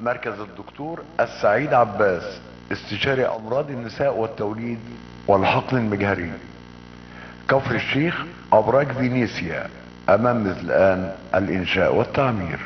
مركز الدكتور السعيد عباس استشاري امراض النساء والتوليد والحقن المجهري كفر الشيخ ابراج فينيسيا امام مزلقان الانشاء والتعمير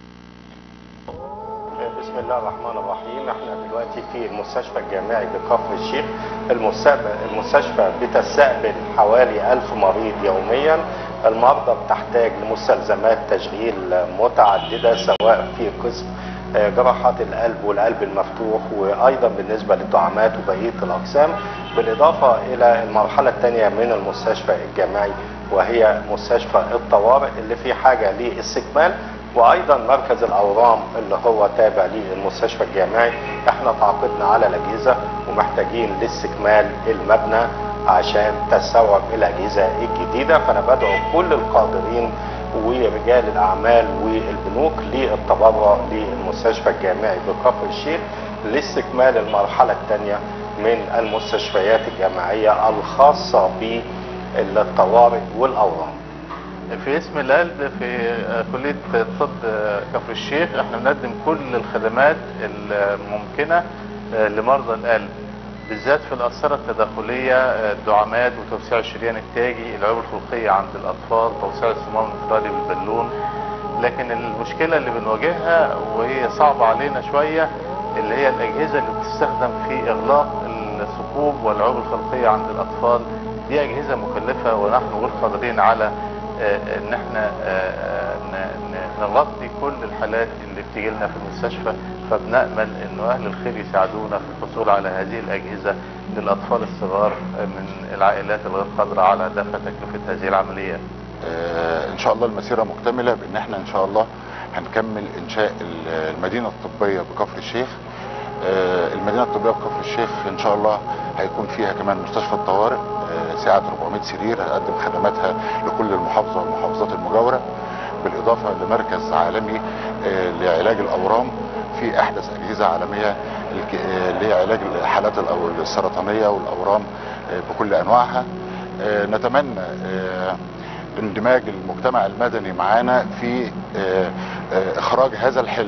بسم الله الرحمن الرحيم احنا دلوقتي في المستشفى الجامعي بكفر الشيخ المستقبل المستشفى بتستقبل حوالي ألف مريض يوميا المرضى بتحتاج لمستلزمات تشغيل متعددة سواء في قسم آه، جراحات القلب والقلب المفتوح وايضا بالنسبة للدعامات وبقية الاقسام بالاضافة الى المرحلة الثانية من المستشفى الجامعي وهي مستشفى الطوارئ اللي في حاجة لاستكمال وايضا مركز الاورام اللي هو تابع للمستشفى الجامعي احنا تعاقدنا على الاجهزه ومحتاجين لاستكمال المبنى عشان تستوعب الاجهزه الجديده فانا بدعو كل القادرين ورجال الاعمال والبنوك للتبرع للمستشفى الجامعي بكفر الشيخ لاستكمال المرحله الثانيه من المستشفيات الجامعيه الخاصه بالطوارئ والاورام في اسم القلب في كلية طب كفر الشيخ احنا بنقدم كل الخدمات الممكنة لمرضى القلب بالذات في الأثرة التداخلية الدعامات وتوسيع الشريان التاجي العيوب الخلقية عند الأطفال توسيع الصمام الانفرادي بالبالون لكن المشكلة اللي بنواجهها وهي صعبة علينا شوية اللي هي الأجهزة اللي بتستخدم في إغلاق الثقوب والعيوب الخلقية عند الأطفال دي أجهزة مكلفة ونحن غير قادرين على آه، ان احنا آه، ن- ن- نغطي كل الحالات اللي بتيجي لنا في المستشفى فبنأمل انه اهل الخير يساعدونا في الحصول على هذه الاجهزة للاطفال الصغار من العائلات الغير قادرة على دفع تكلفة هذه العمليات آه، ان شاء الله المسيره مكتمله بان احنا ان شاء الله هنكمل انشاء ال- المدينه الطبيه بكفر الشيخ آه، المدينه الطبيه بكفر الشيخ ان شاء الله هيكون فيها كمان مستشفى الطوارئ آه، سعه 400 سرير هتقدم خدماتها لكل المحافظه والمحافظات المجاوره بالاضافه لمركز عالمي آه، لعلاج الاورام في احدث اجهزه عالميه الك- آه، لعلاج الحالات الأو- السرطانيه والاورام آه، بكل انواعها آه، نتمنى آه، اندماج المجتمع المدني معانا في آه، آه، اخراج هذا الحلم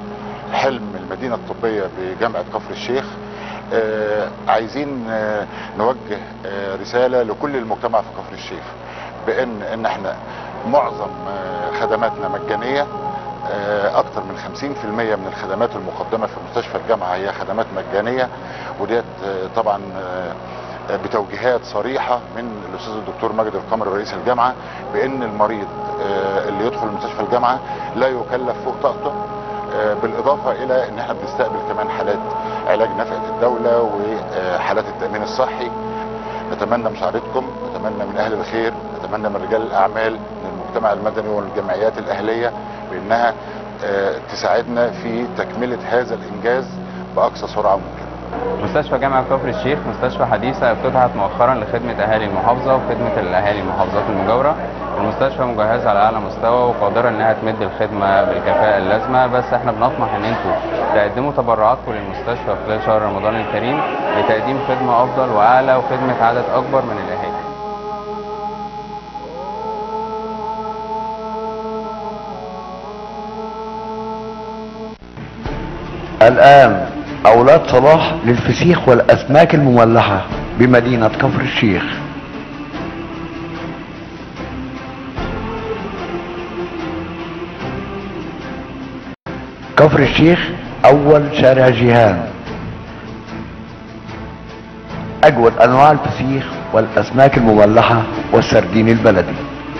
حلم المدينه الطبيه بجامعه كفر الشيخ آه، عايزين آه، نوجه آه، رساله لكل المجتمع في كفر الشيخ بان ان احنا معظم آه، خدماتنا مجانيه آه، اكتر من 50% من الخدمات المقدمه في مستشفى الجامعه هي خدمات مجانيه وديت آه، طبعا آه، بتوجيهات صريحة من الأستاذ الدكتور ماجد القمر رئيس الجامعة بأن المريض آه، اللي يدخل مستشفى الجامعة لا يكلف فوق طاقته آه، بالإضافة إلى أن احنا بنستقبل كمان حالات علاج نفقة الدولة وحالات التأمين الصحي نتمنى مساعدتكم نتمنى من أهل الخير نتمنى من رجال الأعمال من المجتمع المدني والجمعيات الأهلية بأنها آه، تساعدنا في تكملة هذا الإنجاز بأقصى سرعة ممكنة مستشفى جامعة كفر الشيخ مستشفى حديثة افتتحت مؤخرا لخدمة أهالي المحافظة وخدمة الأهالي المحافظات المجاورة المستشفى مجهزة على أعلى مستوى وقادرة إنها تمد الخدمة بالكفاءة اللازمة بس إحنا بنطمح إن أنتوا تقدموا تبرعاتكم للمستشفى خلال شهر رمضان الكريم لتقديم خدمة أفضل وأعلى وخدمة عدد أكبر من الأهالي الآن أولاد صلاح للفسيخ والأسماك المملحة بمدينة كفر الشيخ كفر الشيخ أول شارع جيهان أجود أنواع الفسيخ والأسماك المملحة والسردين البلدي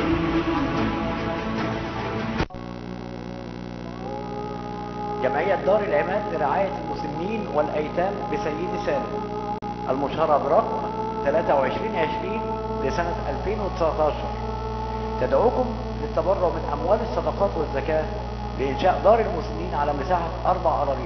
جمعية دار العماد لرعاية المسنين والأيتام بسيد سالم المشهرة برقم 2320 لسنة 2019 تدعوكم للتبرع من أموال الصدقات والزكاة لإنشاء دار المسنين على مساحة أربع أراضين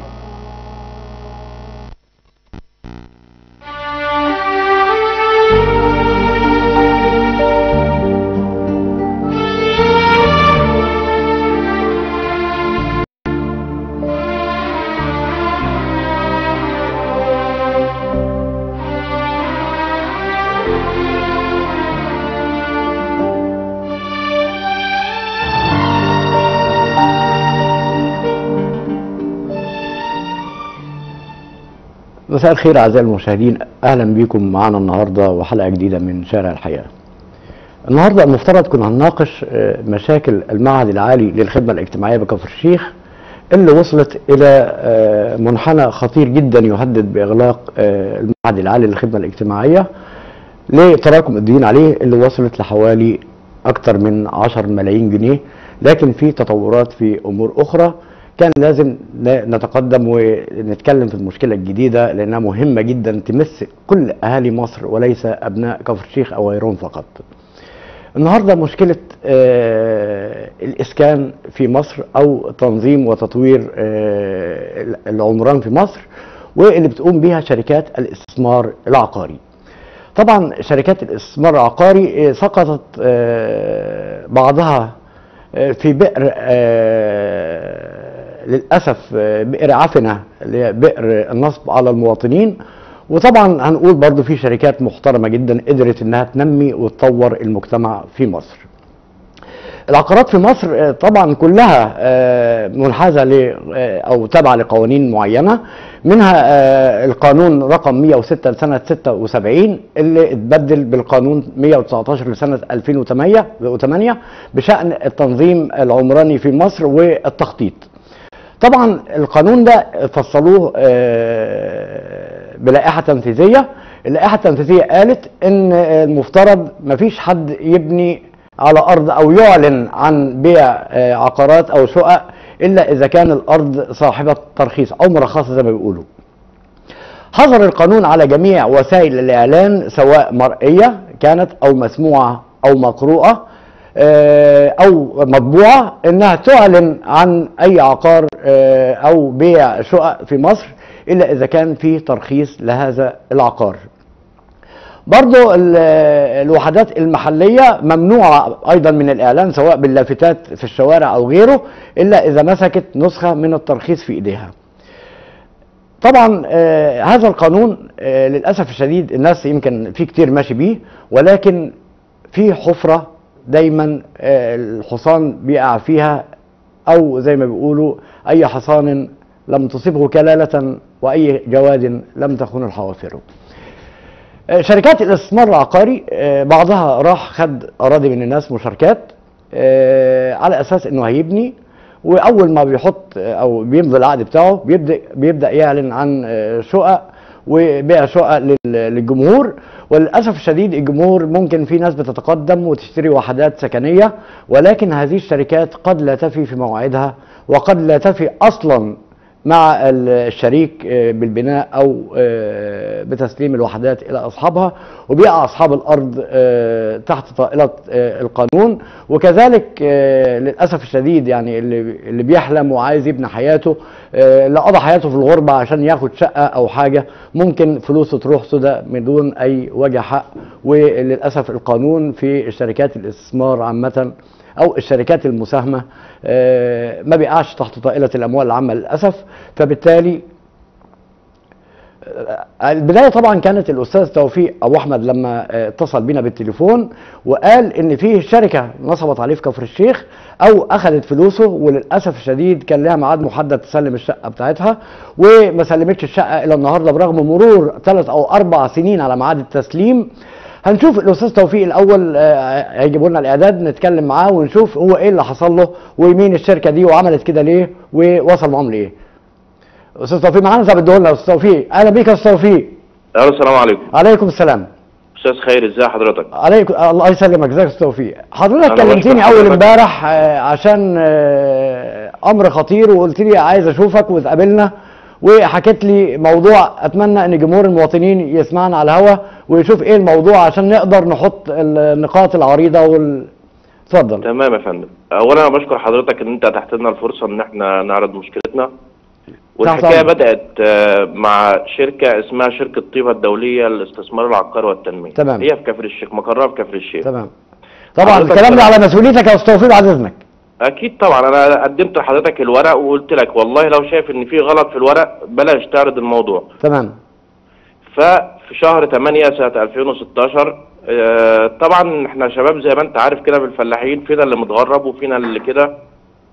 مساء الخير اعزائي المشاهدين اهلا بكم معنا النهارده وحلقه جديده من شارع الحياه. النهارده المفترض كنا هنناقش آه، مشاكل المعهد العالي للخدمه الاجتماعيه بكفر الشيخ اللي وصلت الى آه، منحنى خطير جدا يهدد باغلاق آه، المعهد العالي للخدمه الاجتماعيه لتراكم الديون عليه اللي وصلت لحوالي اكثر من 10 ملايين جنيه لكن في تطورات في امور اخرى كان لازم ن- نتقدم ونتكلم في المشكله الجديده لانها مهمه جدا تمس كل اهالي مصر وليس ابناء كفر الشيخ او غيرهم فقط. النهارده مشكله آه، الاسكان في مصر او تنظيم وتطوير آه، العمران في مصر واللي بتقوم بها شركات الاستثمار العقاري. طبعا شركات الاستثمار العقاري آه، سقطت آه، بعضها آه، في بئر آه، للاسف آه، بئر عفنه اللي هي بئر النصب على المواطنين وطبعا هنقول برضو في شركات محترمه جدا قدرت انها تنمي وتطور المجتمع في مصر. العقارات في مصر آه، طبعا كلها آه، منحازه ل آه، او تابعه لقوانين معينه منها آه، القانون رقم 106 لسنه 76 اللي اتبدل بالقانون 119 لسنه 2008 2008 بشان التنظيم العمراني في مصر والتخطيط. طبعا القانون ده فصلوه آه، بلائحه تنفيذيه اللائحه التنفيذيه قالت ان المفترض مفيش حد يبني على ارض او يعلن عن بيع آه، عقارات او شقق الا اذا كان الارض صاحبه ترخيص او مرخصه زي ما بيقولوا حظر القانون على جميع وسائل الإعلان سواء مرئية كانت أو مسموعة أو مقروءة آه، أو مطبوعة إنها تعلن عن أي عقار آه، أو بيع شقق في مصر إلا إذا كان في ترخيص لهذا العقار برضو ال- الوحدات المحلية ممنوعة أيضا من الإعلان سواء باللافتات في الشوارع أو غيره إلا إذا مسكت نسخة من الترخيص في إيديها طبعا آه هذا القانون آه للاسف الشديد الناس يمكن في كتير ماشي بيه ولكن في حفره دايما آه الحصان بيقع فيها او زي ما بيقولوا اي حصان لم تصبه كلاله واي جواد لم تخن الحوافر. آه، شركات الاستثمار العقاري آه، بعضها راح خد اراضي من الناس مشاركات آه، على اساس انه هيبني واول ما بيحط آه، او بيمضي العقد بتاعه بيبدا بيبدا يعلن عن آه، شقق وبيع شقق لل- للجمهور وللاسف الشديد الجمهور ممكن في ناس بتتقدم وتشتري وحدات سكنيه ولكن هذه الشركات قد لا تفي في موعدها وقد لا تفي اصلا مع ال- الشريك آه، بالبناء او آه، بتسليم الوحدات الى اصحابها وبيقع اصحاب الارض آه، تحت طائله آه، القانون وكذلك آه، للاسف الشديد يعني اللي اللي بيحلم وعايز يبني حياته آه، اللي قضى حياته في الغربه عشان ياخد شقه او حاجه ممكن فلوسه تروح سدى من دون اي وجه حق وللاسف القانون في شركات الاستثمار عامه او الشركات المساهمه آه، ما بيقعش تحت طائله الاموال العامه للاسف فبالتالي آه، البدايه طبعا كانت الاستاذ توفيق ابو احمد لما آه، اتصل بينا بالتليفون وقال ان في شركه نصبت عليه في كفر الشيخ او اخذت فلوسه وللاسف الشديد كان لها ميعاد محدد تسلم الشقه بتاعتها وما سلمتش الشقه الى النهارده برغم مرور ثلاث او اربع سنين على ميعاد التسليم هنشوف الاستاذ توفيق الاول آه، هيجيبوا لنا الاعداد نتكلم معاه ونشوف هو ايه اللي حصل له ومين الشركه دي وعملت كده ليه ووصل معاهم لايه استاذ توفيق معانا زي ما بتقول لنا استاذ توفيق اهلا بيك يا استاذ توفيق الو السلام عليكم عليكم السلام استاذ خير ازي حضرتك عليكم الله يسلمك ازيك يا استاذ توفيق حضرتك أنا كلمتني بشكر اول حضرتك. امبارح آه، عشان آه، امر خطير وقلت لي عايز اشوفك وتقابلنا وحكيت لي موضوع اتمنى ان جمهور المواطنين يسمعنا على الهوا ويشوف ايه الموضوع عشان نقدر نحط النقاط العريضه وال اتفضل تمام يا فندم اولا انا بشكر حضرتك ان انت اتحت لنا الفرصه ان احنا نعرض مشكلتنا والحكايه أمرك. بدات آه، مع شركه اسمها شركه طيبه الدوليه للاستثمار العقاري والتنميه تمام. هي في كفر الشيخ مقرها في كفر الشيخ تمام طبعا حضرتك الكلام ده طبعا. على مسؤوليتك يا استاذ توفيق بعد اذنك اكيد طبعا انا قدمت لحضرتك الورق وقلت لك والله لو شايف ان في غلط في الورق بلاش تعرض الموضوع تمام ففي شهر 8 سنة 2016 آه، طبعا احنا شباب زي ما انت عارف كده في الفلاحين فينا اللي متغرب وفينا اللي كده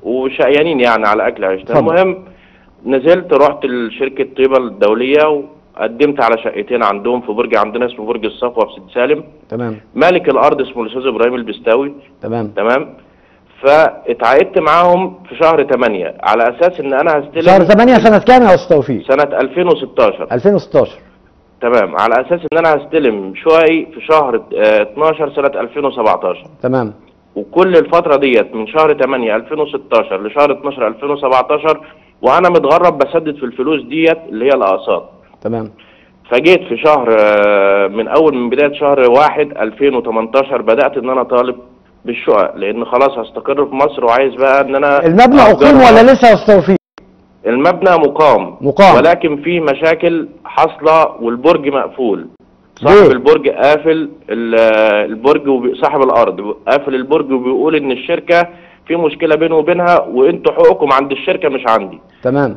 وشقيانين يعني على اكل عيشنا اتفضل. المهم نزلت رحت لشركة طيبة الدولية قدمت على شقتين عندهم في برج عندنا اسمه برج الصفوه في سيد سالم تمام مالك الارض اسمه الاستاذ ابراهيم البستاوي تمام تمام فاتعاقدت معاهم في شهر 8 على اساس ان انا هستلم شهر 8 سنة كام يا أستاذ توفيق؟ سنه 2016 2016 تمام على اساس ان انا هستلم شوي في شهر آه، 12 سنه 2017 تمام وكل الفتره ديت من شهر 8 2016 لشهر 12 2017 وانا متغرب بسدد في الفلوس ديت اللي هي الاقساط تمام فجيت في شهر آه، من اول من بدايه شهر 1 2018 بدات ان انا طالب بالشقق لان خلاص هستقر في مصر وعايز بقى ان انا المبنى أأجرها. أقيم ولا لسه يا أستاذ توفيق؟ المبنى مقام مقام. ولكن في مشاكل حاصله والبرج مقفول ليه؟ صاحب البرج قافل ال- البرج وبي- صاحب الارض قافل البرج وبيقول ان الشركه في مشكله بينه وبينها وانتوا حقوقكم عند الشركه مش عندي تمام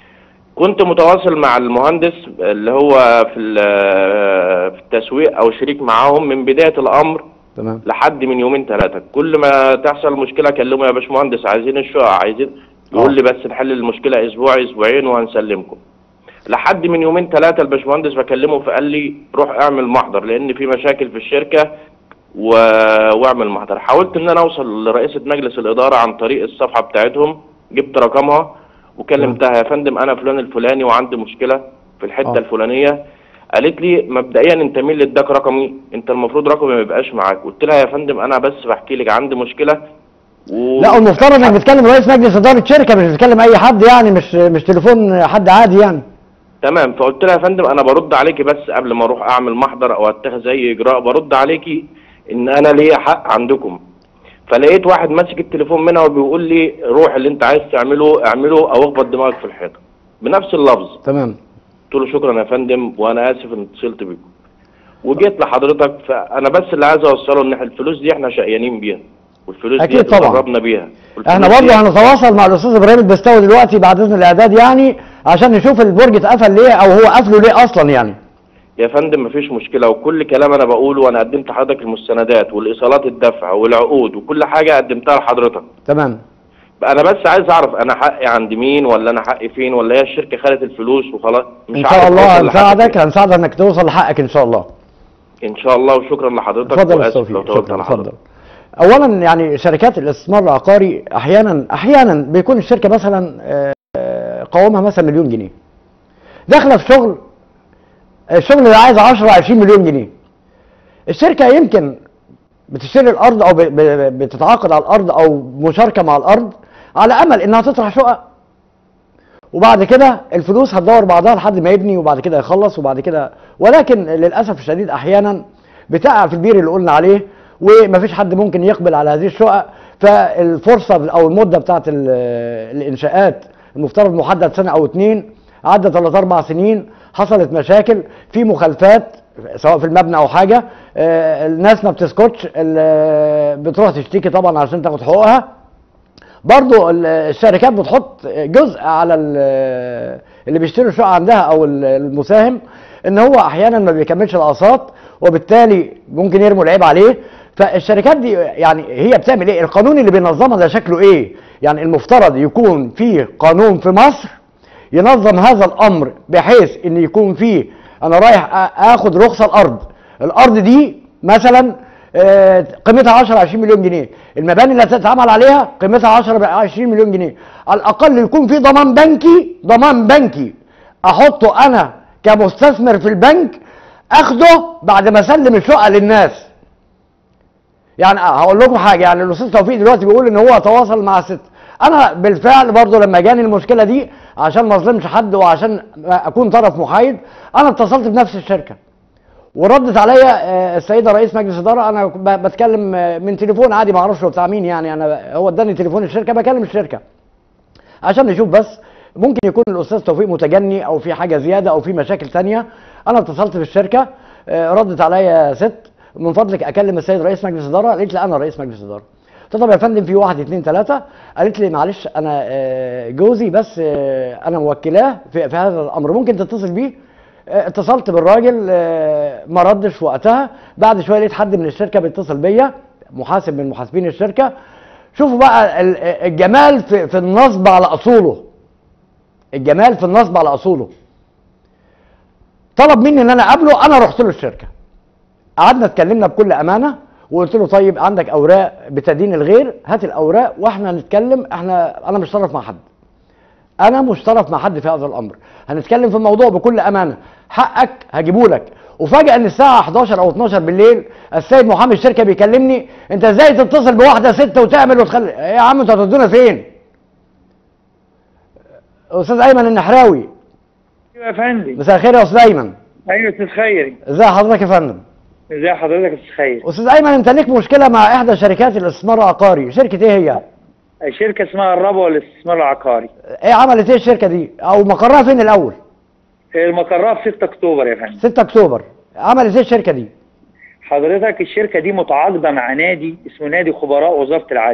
كنت متواصل مع المهندس اللي هو في ال- في التسويق او شريك معاهم من بدايه الامر تمام لحد من يومين ثلاثه كل ما تحصل مشكله اكلمه يا باشمهندس عايزين الشقق عايزين آه. يقول لي بس نحل المشكله اسبوع اسبوعين وهنسلمكم لحد من يومين ثلاثه الباشمهندس بكلمه فقال لي روح اعمل محضر لان في مشاكل في الشركه و... واعمل محضر حاولت ان انا اوصل لرئيسه مجلس الاداره عن طريق الصفحه بتاعتهم جبت رقمها وكلمتها يا فندم انا فلان الفلاني وعندي مشكله في الحته آه. الفلانيه قالت لي مبدئيا انت مين اللي اداك رقمي انت المفروض رقمي ما يبقاش معاك قلت لها يا فندم انا بس بحكي لك عندي مشكله و... لا المفترض انك بتكلم رئيس مجلس اداره شركه مش بتكلم اي حد يعني مش مش تليفون حد عادي يعني تمام فقلت لها يا فندم انا برد عليكي بس قبل ما اروح اعمل محضر او اتخذ اي اجراء برد عليكي ان انا ليا حق عندكم فلقيت واحد ماسك التليفون منها وبيقول لي روح اللي انت عايز تعمله اعمله او اخبط دماغك في الحيطه بنفس اللفظ تمام قلت له شكرا يا فندم وانا اسف ان اتصلت بيكم وجيت لحضرتك فانا بس اللي عايز اوصله ان الفلوس دي احنا شقيانين بيها والفلوس أكيد دي طبعا. اتغربنا بيها احنا والفلوس برضه دي- هنتواصل مع الاستاذ ابراهيم البستاوي دلوقتي بعد اذن الاعداد يعني عشان نشوف البرج اتقفل ليه او هو قفله ليه اصلا يعني يا فندم مفيش مشكلة وكل كلام أنا بقوله وأنا قدمت لحضرتك المستندات والإيصالات الدفع والعقود وكل حاجة قدمتها لحضرتك تمام أنا بس عايز أعرف أنا حقي عند مين ولا أنا حقي فين ولا هي الشركة خدت الفلوس وخلاص مش ان عارف شاء الله أوصل لحد هنساعدك فين. هنساعدك انك توصل لحقك ان شاء الله إن شاء الله وشكرا لحضرتك اتفضل يا وآسف استاذ لو توفيق طولت شكرا على اتفضل حضرتك اولا يعني شركات الاستثمار العقاري احيانا احيانا بيكون الشركه مثلا آه، آه، قوامها مثلا مليون جنيه داخله في شغل الشغل اللي عايز 10 20 مليون جنيه الشركه يمكن بتشتري الارض او ب- ب- بتتعاقد على الارض او مشاركه مع الارض على امل انها تطرح شقق وبعد كده الفلوس هتدور بعضها لحد ما يبني وبعد كده يخلص وبعد كده ولكن للاسف الشديد احيانا بتقع في البير اللي قلنا عليه ومفيش حد ممكن يقبل على هذه الشقق فالفرصه او المده بتاعت ال- الانشاءات المفترض محدد سنه او اتنين عدى ثلاث اربع سنين حصلت مشاكل في مخالفات سواء في المبنى او حاجه آه، الناس ما بتسكتش ال- بتروح تشتكي طبعا عشان تاخد حقوقها برضو ال- الشركات بتحط جزء على ال- اللي بيشتري الشقه عندها او ال- المساهم ان هو احيانا ما بيكملش الاقساط وبالتالي ممكن يرموا العيب عليه فالشركات دي يعني هي بتعمل ايه القانون اللي بينظمها ده شكله ايه يعني المفترض يكون في قانون في مصر ينظم هذا الامر بحيث ان يكون فيه انا رايح آ- اخد رخصه الارض الارض دي مثلا آه، قيمتها 10 20 مليون جنيه المباني اللي هتتعمل عليها قيمتها 10 20 مليون جنيه على الاقل يكون في ضمان بنكي ضمان بنكي احطه انا كمستثمر في البنك اخده بعد ما اسلم الشقه للناس يعني هقول لكم حاجه يعني الاستاذ توفيق دلوقتي بيقول ان هو تواصل مع ست انا بالفعل برضو لما جاني المشكله دي عشان ما اظلمش حد وعشان اكون طرف محايد انا اتصلت بنفس الشركه وردت عليا آه، السيده رئيس مجلس اداره انا ب- بتكلم آه، من تليفون عادي ما اعرفش هو بتاع مين يعني انا هو اداني تليفون الشركه بكلم الشركه عشان نشوف بس ممكن يكون الاستاذ توفيق متجني او في حاجه زياده او في مشاكل تانية انا اتصلت بالشركه آه، ردت عليا ست من فضلك اكلم السيد رئيس مجلس اداره قالت لي انا رئيس مجلس اداره قلت لها طب يا فندم في واحد اتنين تلاته قالت لي معلش انا آه، جوزي بس آه، انا موكلاه في, في هذا الامر ممكن تتصل بيه آه، اتصلت بالراجل آه، ما ردش في وقتها بعد شويه لقيت حد من الشركه بيتصل بيا محاسب من محاسبين الشركه شوفوا بقى ال- الجمال في, في النصب على اصوله الجمال في النصب على اصوله طلب مني ان انا اقابله انا رحت له الشركه قعدنا اتكلمنا بكل امانه وقلت له طيب عندك اوراق بتدين الغير هات الاوراق واحنا نتكلم احنا انا مش طرف مع حد انا مش طرف مع حد في هذا الامر هنتكلم في الموضوع بكل امانه حقك هجيبه لك وفجاه ان الساعه 11 او 12 بالليل السيد محامي الشركه بيكلمني انت ازاي تتصل بواحده ست وتعمل وتخلي إيه يا عم انتوا هتودونا فين استاذ ايمن النحراوي ايوه يا فندم مساء الخير يا استاذ ايمن ايوه استاذ خيري ازي حضرتك يا فندم ازي حضرتك يا استاذ خيري استاذ ايمن انت ليك مشكله مع احدى شركات الاستثمار العقاري شركه ايه هي شركه اسمها الربوه للاستثمار العقاري ايه عملت ايه الشركه دي او مقرها فين الاول المقرها في 6 اكتوبر يا فندم 6 اكتوبر عملت ايه الشركه دي حضرتك الشركه دي متعاقده مع نادي اسمه نادي خبراء وزاره العدل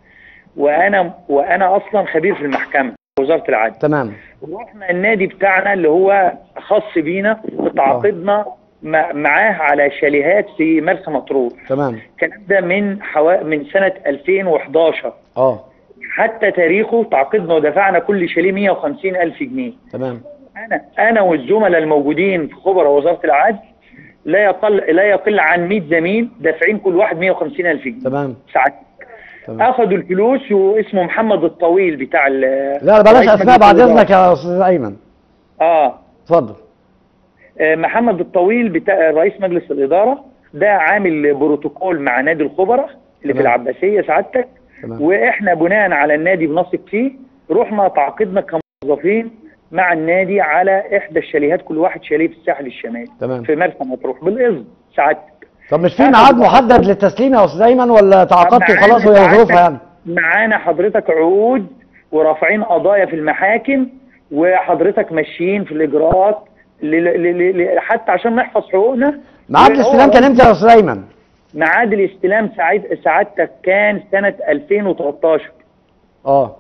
وانا وانا اصلا خبير في المحكمه وزاره العدل تمام رحنا النادي بتاعنا اللي هو خاص بينا وتعاقدنا مع- معاه على شاليهات في مرسى مطروح تمام الكلام ده من حوا... من سنه 2011 اه حتى تاريخه تعاقدنا ودفعنا كل شاليه 150 ألف جنيه تمام أنا أنا والزملاء الموجودين في خبراء وزارة العدل لا يقل لا يقل عن 100 زميل دافعين كل واحد 150 ألف جنيه تمام ساعات تمام أخذوا الفلوس واسمه محمد الطويل بتاع ال لا بلاش رئيس اسماء مجلس بعد الإدارة. اذنك يا استاذ ايمن آه اتفضل آه، محمد الطويل بتاع رئيس مجلس الإدارة ده عامل بروتوكول مع نادي الخبراء اللي في تمام. العباسية سعادتك تمام واحنا بناء على النادي بنثق فيه رحنا تعاقدنا كموظفين مع النادي على احدى الشاليهات كل واحد شاليه في الساحل الشمالي تمام في مرسى مطروح بالاذن سعادتك طب مش في آخد ميعاد بقى. محدد للتسليم يا استاذ ايمن ولا تعاقدتوا معانا خلاص وهي سعادتك- ظروفها يعني معانا حضرتك عقود ورافعين قضايا في المحاكم وحضرتك ماشيين في الاجراءات ل- ل- ل- ل- حتى عشان نحفظ حقوقنا ميعاد وهو- الاستلام كان امتى يا استاذ ايمن ميعاد الاستلام سعيد سعادتك كان سنه 2013 اه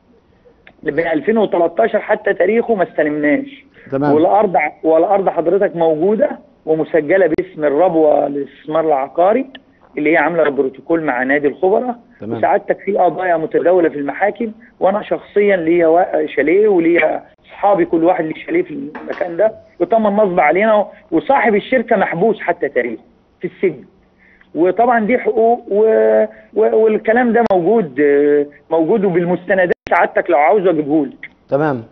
من 2013 حتى تاريخه ما استلمناش تمام والارض والارض حضرتك موجوده ومسجله باسم الربوه للاستثمار العقاري اللي هي عامله البروتوكول مع نادي الخبراء تمام. وسعادتك في قضايا متداوله في المحاكم وانا شخصيا ليا وا- شاليه وليا اصحابي كل واحد ليه شاليه في المكان ده وتم النصب علينا وصاحب الشركه محبوس حتى تاريخه في السجن وطبعا دي حقوق و... و... والكلام ده موجود آه، موجود وبالمستندات سعادتك لو عاوز اجيبهولك تمام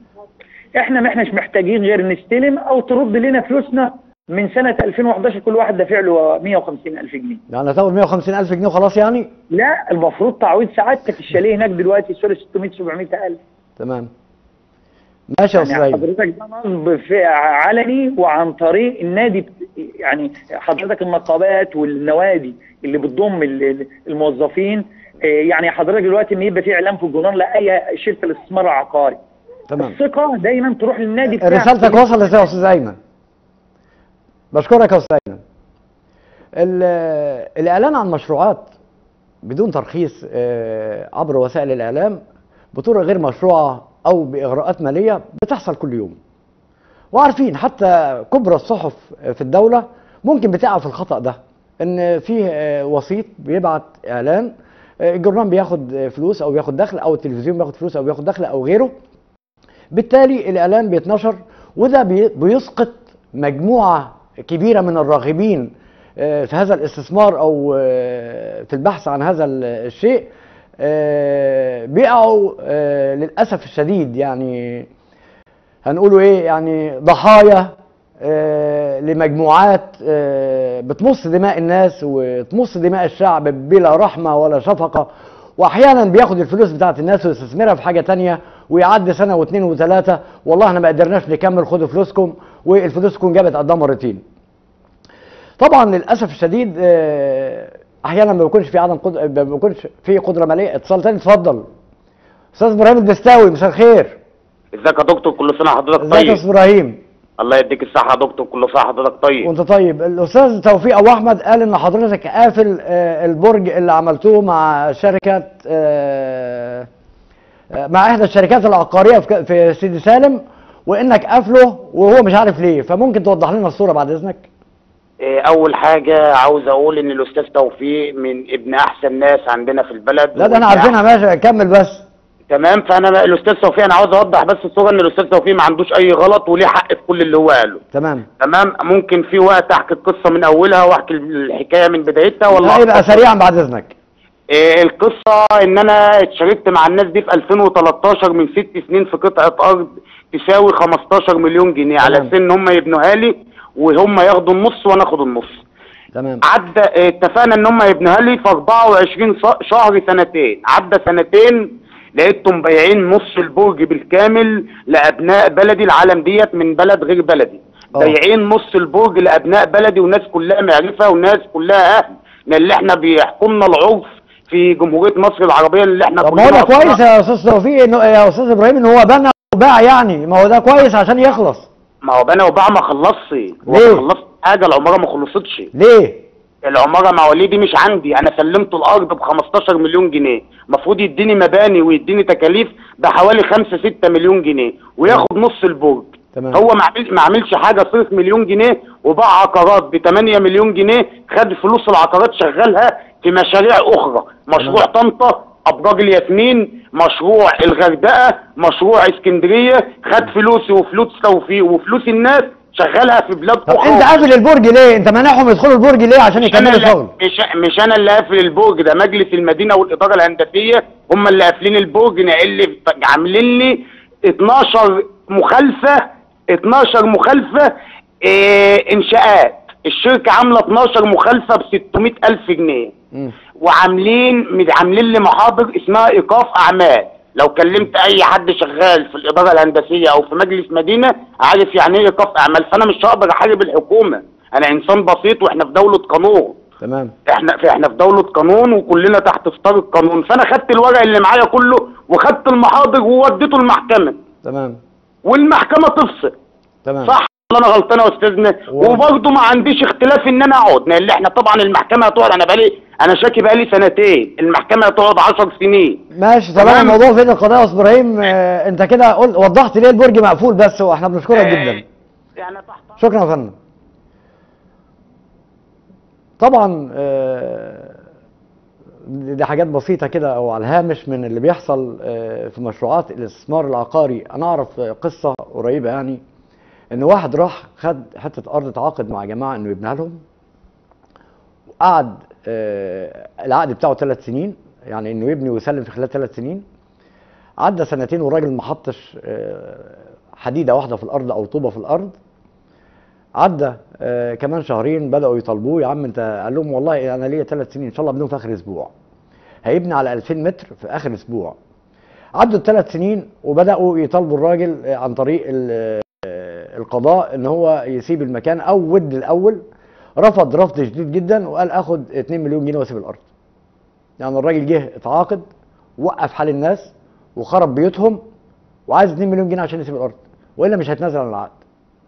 احنا ما احناش محتاجين غير نستلم او ترد لنا فلوسنا من سنة 2011 كل واحد دافع له 150 ألف جنيه يعني هتاخد 150 الف جنيه وخلاص يعني لا المفروض تعويض سعادتك الشاليه هناك دلوقتي سوري 600 700 ألف تمام ماشي يا استاذ يعني ايمن حضرتك ده نصب في علني وعن طريق النادي بت- يعني حضرتك النقابات والنوادي اللي بتضم ال- ال- الموظفين آه، يعني حضرتك دلوقتي ان يبقى في اعلان في الجورنال لاي شركه الاستثمار العقاري تمام الثقه دايما تروح للنادي بتاعك رسالتك وصلت يا استاذ ايمن بشكرك يا استاذ ايمن ال- الاعلان عن مشروعات بدون ترخيص آه، عبر وسائل الاعلام بطرق غير مشروعه او باغراءات ماليه بتحصل كل يوم وعارفين حتى كبرى الصحف في الدوله ممكن بتقع في الخطا ده ان فيه آه، وسيط بيبعت اعلان آه، الجورنال بياخد آه، فلوس او بياخد دخل او التلفزيون بياخد فلوس او بياخد دخل او غيره بالتالي الاعلان بيتنشر وده بي- بيسقط مجموعه كبيره من الراغبين آه، في هذا الاستثمار او آه، في البحث عن هذا ال- الشيء آه، بيقعوا آه، للاسف الشديد يعني هنقولوا ايه يعني ضحايا آه، لمجموعات آه، بتمص دماء الناس وتمص دماء الشعب بلا رحمه ولا شفقه واحيانا بياخد الفلوس بتاعت الناس ويستثمرها في حاجه تانية ويعدي سنه واثنين وثلاثه والله احنا ما قدرناش نكمل خدوا فلوسكم والفلوس تكون جابت قدها مرتين. طبعا للاسف الشديد آه، احيانا ما بيكونش في عدم قدره ما بيكونش في قدره ماليه اتصال تاني اتفضل. استاذ ابراهيم البستاوي مساء الخير. ازيك يا دكتور كل سنه حضرتك ازيك يا طيب استاذ ابراهيم؟ الله يديك الصحه يا دكتور كل سنه حضرتك طيب وانت طيب الاستاذ توفيق ابو احمد قال ان حضرتك قافل آه، البرج اللي عملتوه مع شركه آه، آه، مع احدى الشركات العقاريه في ك- في سيدي سالم وانك قافله وهو مش عارف ليه فممكن توضح لنا الصوره بعد اذنك إيه، اول حاجه عاوز اقول ان الاستاذ توفيق من ابن احسن ناس عندنا في البلد لا ده انا وابن عارفينها ماشي كمل بس تمام فانا بقى الاستاذ توفيق انا عاوز اوضح بس الصوره ان الاستاذ توفيق ما عندوش اي غلط وليه حق في كل اللي هو قاله تمام تمام ممكن في وقت احكي القصه من اولها واحكي الحكايه من بدايتها ولا لا يبقى أكتر؟ سريعا بعد اذنك إيه القصه ان انا اتشاركت مع الناس دي في 2013 من ست سنين في قطعه ارض تساوي 15 مليون جنيه على تمام. اساس ان هم يبنوها لي وهم ياخدوا النص وانا اخد النص تمام عدى اه، اتفقنا ان هم يبنوها لي في 24 ص- شهر سنتين عدى سنتين لقيتهم بايعين نص البرج بالكامل لابناء بلدي العالم ديت من بلد غير بلدي اه. بايعين نص البرج لابناء بلدي والناس كلها معرفه والناس كلها اهل من اللي احنا بيحكمنا العرف في جمهوريه مصر العربيه اللي احنا طب ما هو كلنا ده كويس أصحاب. يا استاذ توفيق انه يا استاذ ابراهيم ان هو بنى وباع يعني ما هو ده كويس عشان يخلص ما هو بنا وباع ما خلصش هو ليه؟ ما خلصش حاجه العماره ما خلصتش ليه العماره مواليدي مش عندي انا سلمت الارض ب 15 مليون جنيه المفروض يديني مباني ويديني تكاليف بحوالي 5 6 مليون جنيه وياخد نص البرج تمام هو ما عمل ما عملش حاجه صرف مليون جنيه وباع عقارات ب 8 مليون جنيه خد فلوس العقارات شغلها في مشاريع اخرى مشروع طنطا ابراج الياسمين مشروع الغردقه مشروع اسكندريه خد فلوسي وفلوس توفيق وفلوس الناس شغلها في بلاد طب اخرى انت قافل البرج ليه انت مانعهم يدخلوا البرج ليه عشان مش انا يكملوا اللي شغل مش, مش انا اللي قافل البرج ده مجلس المدينه والاداره الهندسيه هم اللي قافلين البرج نقل عاملين لي 12 مخالفه 12 مخالفه إيه انشاءات الشركه عامله 12 مخالفه ب 600 الف جنيه مم. وعاملين مد- عاملين لي محاضر اسمها ايقاف اعمال لو كلمت اي حد شغال في الاداره الهندسيه او في مجلس مدينه عارف يعني ايه ايقاف اعمال فانا مش هقدر احارب الحكومه انا انسان بسيط واحنا في دوله قانون تمام احنا في احنا في دوله قانون وكلنا تحت ستار القانون فانا خدت الورق اللي معايا كله وخدت المحاضر ووديته المحكمه تمام والمحكمه تفصل تمام صح ولا انا غلطان يا استاذنا و- وبرضه ما عنديش اختلاف ان انا اقعد لان احنا طبعا المحكمه هتقعد انا بقالي انا شاكي بقالي سنتين المحكمه هتقعد 10 سنين ماشي طالما تمام. الموضوع في ايد القضاء يا استاذ ابراهيم آه، انت كده قل وضحت ليه البرج مقفول بس واحنا بنشكرك جدا يعني تحت شكرا يا فندم طبعا آه، دي حاجات بسيطة كده أو على الهامش من اللي بيحصل آه، في مشروعات الاستثمار العقاري أنا أعرف آه، قصة قريبة يعني إن واحد راح خد حتة أرض تعاقد مع جماعة إنه يبنيها لهم وقعد آه، العقد بتاعه ثلاث سنين يعني إنه يبني ويسلم في خلال ثلاث سنين عدى سنتين والراجل ما حطش آه، حديدة واحدة في الأرض أو طوبة في الأرض عدى آه كمان شهرين بداوا يطالبوه يا عم انت قال لهم والله انا ليا ثلاث سنين ان شاء الله ابنيهم في اخر اسبوع هيبني على 2000 متر في اخر اسبوع عدوا الثلاث سنين وبداوا يطالبوا الراجل آه، عن طريق ال- آه، القضاء ان هو يسيب المكان او ود الاول رفض رفض شديد جدا وقال اخد 2 مليون جنيه واسيب الارض يعني الراجل جه اتعاقد وقف حال الناس وخرب بيوتهم وعايز 2 مليون جنيه عشان يسيب الارض والا مش هيتنازل عن العقد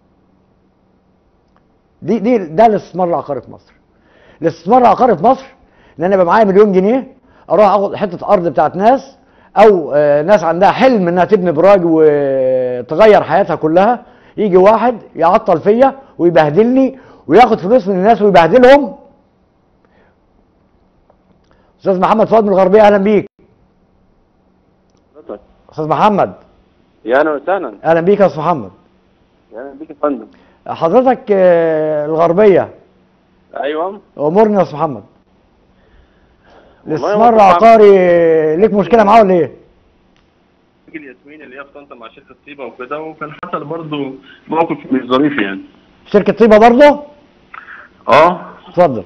دي دي ده الاستثمار العقاري في مصر الاستثمار العقاري في مصر ان انا يبقى معايا مليون جنيه اروح اخد حته ارض بتاعت ناس او آه، ناس عندها حلم انها تبني براج وتغير حياتها كلها يجي واحد يعطل فيا ويبهدلني وياخد فلوس من الناس ويبهدلهم استاذ محمد فؤاد من الغربيه اهلا بيك استاذ محمد يا اهلا وسهلا اهلا بيك يا استاذ محمد يا اهلا بيك يا فندم حضرتك آه، الغربيه ايوه امورني يا استاذ محمد والله الاستثمار هو طبعاً- العقاري ليك مشكله معاه ولا ايه؟ الياسمين اللي هي في طنطا مع شركه طيبه وكده وكان حصل برضه موقف مش ظريف يعني شركه طيبه برضه؟ اه اتفضل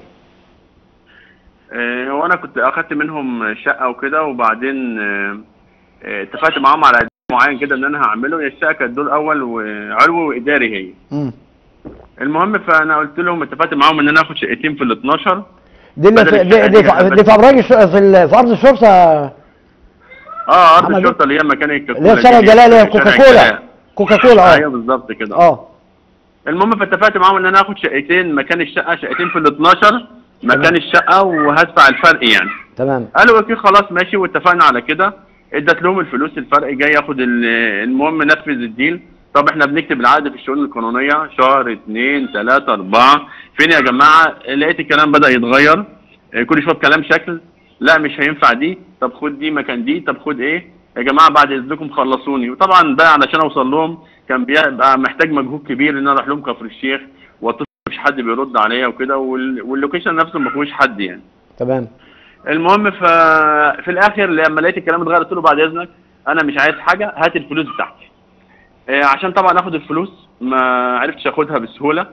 آه، هو انا كنت اخدت منهم شقه وكده وبعدين آه، آه، اتفقت معاهم على دور معين كده ان انا هعمله هي الشقه كانت دور اول وعلوي واداري هي مم. المهم فانا قلت لهم اتفقت معاهم ان انا اخد شقتين في ال 12 دي اللي بدل في الشقة دي, دي, دي في- يعني دي في ابراج الش- في, ال- في ارض الشرطه اه ارض محمد الشرطه اللي هي مكان الكاكولا اللي هي في شارع دي. جلال اللي هي شارع كوكاكولا جلال. كوكاكولا ايوه اه بالظبط كده اه المهم فاتفقت معاهم ان انا اخد شقتين مكان الشقه شقتين في ال 12 مكان الشقه وهدفع الفرق يعني تمام قالوا اوكي خلاص ماشي واتفقنا على كده ادت لهم الفلوس الفرق جاي ياخد ال- المهم نفذ الديل طب احنا بنكتب العقد في الشؤون القانونيه شهر اتنين تلاته اربعه فين يا جماعه لقيت الكلام بدا يتغير اه، كل شويه بكلام شكل لا مش هينفع دي طب خد دي مكان دي طب خد ايه يا جماعه بعد اذنكم خلصوني وطبعا ده علشان اوصل لهم كان بيبقى محتاج مجهود كبير ان انا اروح لهم كفر الشيخ واتصل مفيش حد بيرد عليا وكده وال- واللوكيشن نفسه ما فيهوش حد يعني تمام المهم ف في الاخر لما لقيت الكلام اتغير قلت له بعد اذنك انا مش عايز حاجه هات الفلوس بتاعتي آه، عشان طبعا اخد الفلوس ما عرفتش اخدها بسهوله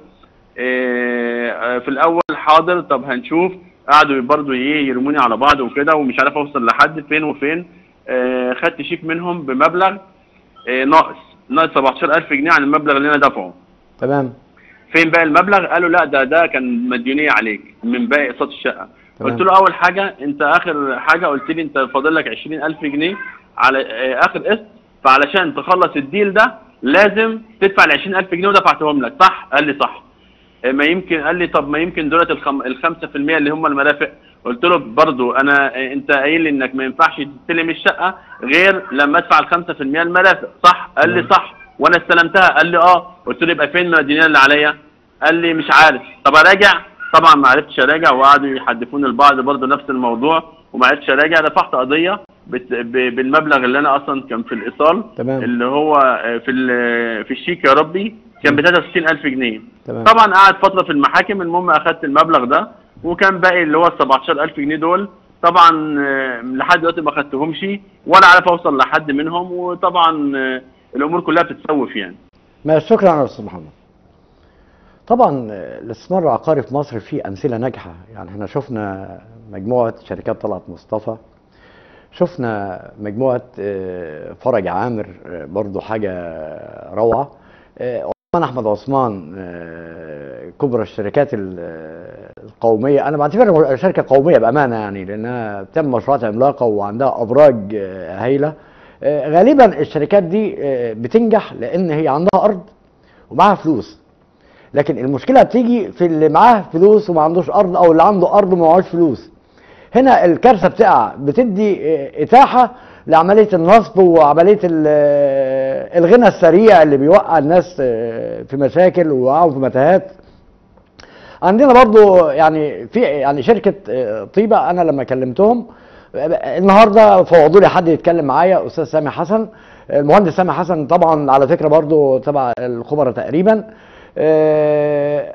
آه، آه، في الاول حاضر طب هنشوف قعدوا برضو ايه يرموني على بعض وكده ومش عارف اوصل لحد فين وفين آه، خدت شيك منهم بمبلغ آه، ناقص ناقص 17000 جنيه عن المبلغ اللي انا دافعه تمام فين باقي المبلغ قالوا لا ده ده كان مديونيه عليك من باقي اقساط الشقه تمام. قلت له اول حاجه انت اخر حاجه قلت لي انت فاضل لك 20000 جنيه على آه، اخر قسط فعلشان تخلص الديل ده لازم تدفع ال 20000 جنيه ودفعتهم لك صح قال لي صح آه، ما يمكن قال لي طب ما يمكن دولت الخم... ال 5% اللي هم المرافق قلت له برضو انا آه، انت قايل لي انك ما ينفعش تستلم الشقه غير لما ادفع ال 5% المرافق صح قال لي صح وانا استلمتها قال لي اه قلت له يبقى فين المدينين اللي عليا قال لي مش عارف طب اراجع طبعا ما عرفتش اراجع وقعدوا يحدفون البعض برضه نفس الموضوع وما عرفتش اراجع رفعت قضيه بت- ب- بالمبلغ اللي انا اصلا كان في الايصال تمام. اللي هو آه، في ال- في الشيك يا ربي كان ب 63000 جنيه تمام طبعا قعد فتره في المحاكم المهم اخدت المبلغ ده وكان باقي اللي هو ال 17000 جنيه دول طبعا آه، لحد دلوقتي ما خدتهمش ولا عارف اوصل لحد منهم وطبعا آه، الامور كلها بتتسوف يعني ما شكرا يا استاذ محمد طبعا آه، الاستثمار العقاري في مصر فيه امثله ناجحه يعني احنا شفنا مجموعه شركات طلعت مصطفى شفنا مجموعه آه، فرج عامر آه، برضو حاجه روعه آه، عثمان احمد عثمان آه، كبرى الشركات ال- آه، القوميه انا بعتبرها شركه قوميه بامانه يعني لانها بتعمل مشروعات عملاقه وعندها ابراج آه، هايله آه، غالبا الشركات دي آه، بتنجح لان هي عندها ارض ومعاها فلوس لكن المشكله بتيجي في اللي معاه فلوس وما عندوش ارض او اللي عنده ارض وما معهوش فلوس هنا الكارثه بتقع بتدي آه، اتاحه لعمليه النصب وعمليه ال- آه، الغنى السريع اللي بيوقع الناس آه، في مشاكل ويوقعهم في متاهات عندنا برضو يعني في يعني شركه آه، طيبه انا لما كلمتهم آه، النهارده فوضوا لي حد يتكلم معايا استاذ سامي حسن المهندس سامي حسن طبعا على فكره برضو تبع الخبراء تقريبا آه،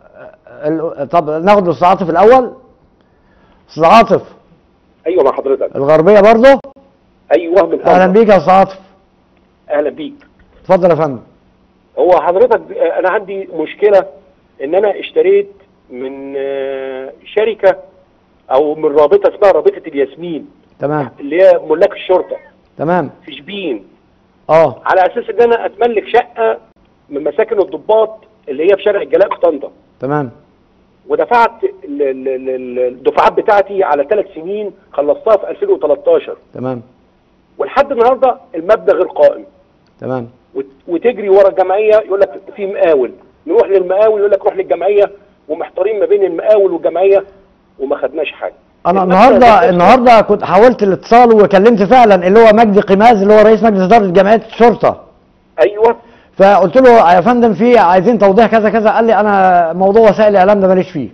ال- طب ناخد الاستاذ عاطف الاول استاذ عاطف ايوه مع حضرتك الغربيه برضو ايوه من اهلا فضلك. بيك يا استاذ عاطف اهلا بيك اتفضل يا فندم هو حضرتك انا عندي مشكله ان انا اشتريت من آه، شركه او من رابطه اسمها رابطه الياسمين تمام اللي هي ملاك الشرطه تمام في شبين اه على اساس ان انا اتملك شقه من مساكن الضباط اللي هي في شارع الجلاء في طنطا تمام ودفعت ال- ال- ال- الدفعات بتاعتي على ثلاث سنين خلصتها في 2013 تمام ولحد النهارده المبلغ القائم تمام وت- وتجري ورا الجمعيه يقول لك في مقاول نروح للمقاول يقول لك روح للجمعيه ومحتارين ما بين المقاول والجمعيه وما خدناش حاجه انا المبلغ النهارده ده- النهارده كنت حاولت الاتصال وكلمت فعلا اللي هو مجدي قماز اللي هو رئيس مجلس اداره جمعيه الشرطه ايوه فقلت له يا فندم في عايزين توضيح كذا كذا قال لي انا موضوع وسائل الاعلام ده ماليش فيه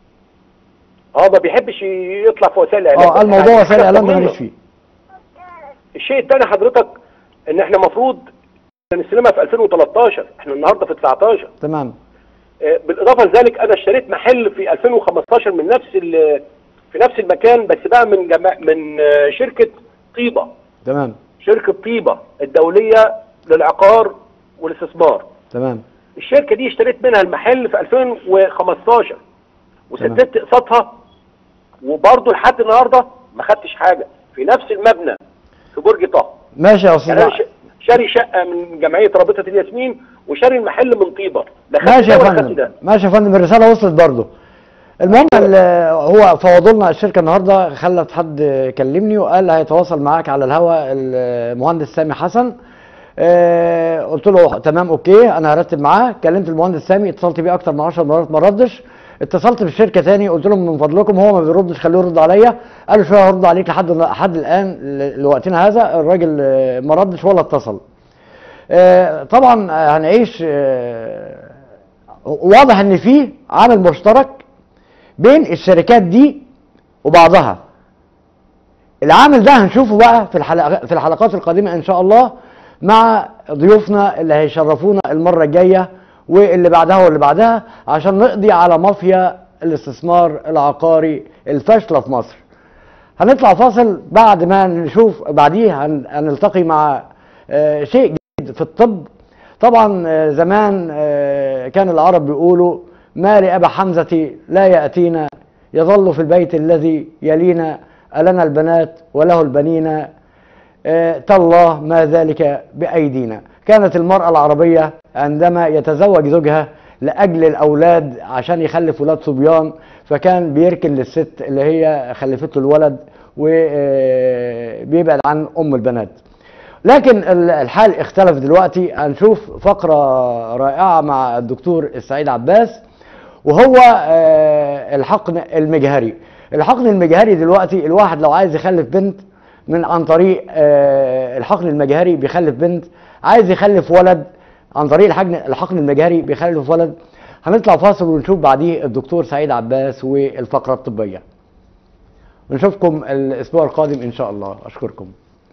اه ما بيحبش يطلع في وسائل الاعلام اه قال بس موضوع يعني وسائل الاعلام ده حاجة ماليش فيه الشيء الثاني حضرتك ان احنا المفروض نستلمها في 2013 احنا النهارده في 19 تمام آه، بالاضافه لذلك انا اشتريت محل في 2015 من نفس ال- في نفس المكان بس بقى من جما من آه، شركه طيبه تمام شركه طيبه الدوليه للعقار والاستثمار تمام الشركه دي اشتريت منها المحل في 2015 وسددت اقساطها وبرضه لحد النهارده ما خدتش حاجه في نفس المبنى في برج طه ماشي يا استاذ يعني انا ش- شاري شقه من جمعيه رابطه الياسمين وشاري المحل من طيبه لا خدت ماشي ده يا ولا خدت فندم ده ماشي يا فندم الرساله وصلت برضه المهم ال- هو فوضوا لنا الشركه النهارده خلت حد كلمني وقال هيتواصل معاك على الهواء المهندس سامي حسن آه، قلت له تمام اوكي انا هرتب معاه كلمت المهندس سامي اتصلت بيه اكتر من 10 مرات ما ردش اتصلت بالشركه تاني قلت لهم من فضلكم هو ما بيردش خليه يرد عليا قالوا شويه هرد عليك لحد لحد الان ل- لوقتنا هذا الراجل آه، ما ردش ولا اتصل آه، طبعا آه، هنعيش آه، واضح ان في عامل مشترك بين الشركات دي وبعضها العامل ده هنشوفه بقى في الحلقة في الحلقات القادمة ان شاء الله مع ضيوفنا اللي هيشرفونا المرة الجاية واللي بعدها واللي بعدها عشان نقضي على مافيا الاستثمار العقاري الفاشلة في مصر هنطلع فاصل بعد ما نشوف بعديه هن- هنلتقي مع آه، شيء جديد في الطب طبعا آه، زمان آه، كان العرب بيقولوا ما لأبا حمزة لا يأتينا يظل في البيت الذي يلينا ألنا البنات وله البنين آه، تالله ما ذلك بأيدينا كانت المرأة العربية عندما يتزوج زوجها لأجل الأولاد عشان يخلف ولاد صبيان فكان بيركن للست اللي هي خلفت له الولد وبيبعد عن أم البنات لكن ال- الحال اختلف دلوقتي هنشوف فقرة رائعة مع الدكتور السعيد عباس وهو آه، الحقن المجهري الحقن المجهري دلوقتي الواحد لو عايز يخلف بنت من عن طريق آه، الحقن المجهري بيخلف بنت عايز يخلف ولد عن طريق الحقن الحقن المجهري بيخلف ولد هنطلع فاصل ونشوف بعديه الدكتور سعيد عباس والفقرة الطبية ونشوفكم الاسبوع القادم ان شاء الله اشكركم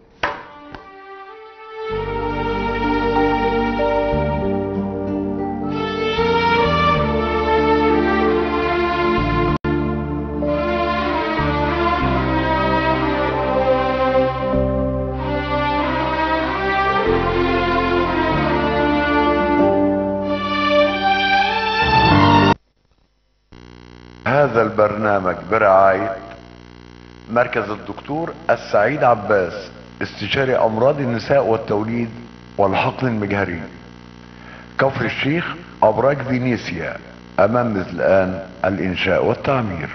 هذا البرنامج برعاية مركز الدكتور السعيد عباس استشاري أمراض النساء والتوليد والحقن المجهري كفر الشيخ أبراج فينيسيا أمام مثل الآن الإنشاء والتعمير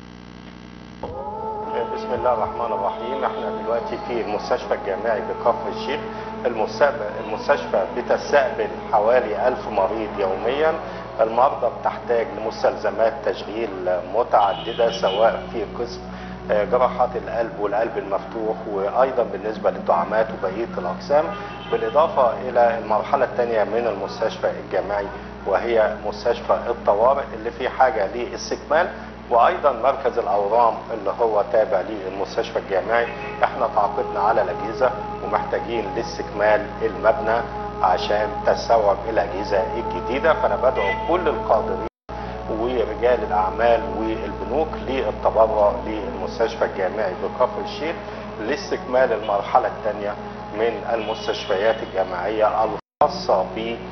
بسم الله الرحمن الرحيم احنا دلوقتي في المستشفى الجامعي بكفر الشيخ المستقبل المستشفى بتستقبل حوالي ألف مريض يوميا المرضى بتحتاج لمستلزمات تشغيل متعددة سواء في قسم آه، جراحات القلب والقلب المفتوح وايضا بالنسبه للدعامات وبقيه الاقسام بالاضافه الى المرحله الثانيه من المستشفى الجامعي وهي مستشفى الطوارئ اللي في حاجه لاستكمال وايضا مركز الاورام اللي هو تابع للمستشفى الجامعي احنا تعاقدنا على الاجهزه ومحتاجين لاستكمال المبنى عشان تستوعب الاجهزه الجديده فانا بدعو كل القادرين ورجال الاعمال والبنوك للتبرع للمستشفى الجامعي بكفر الشيخ لاستكمال المرحله الثانيه من المستشفيات الجامعيه الخاصه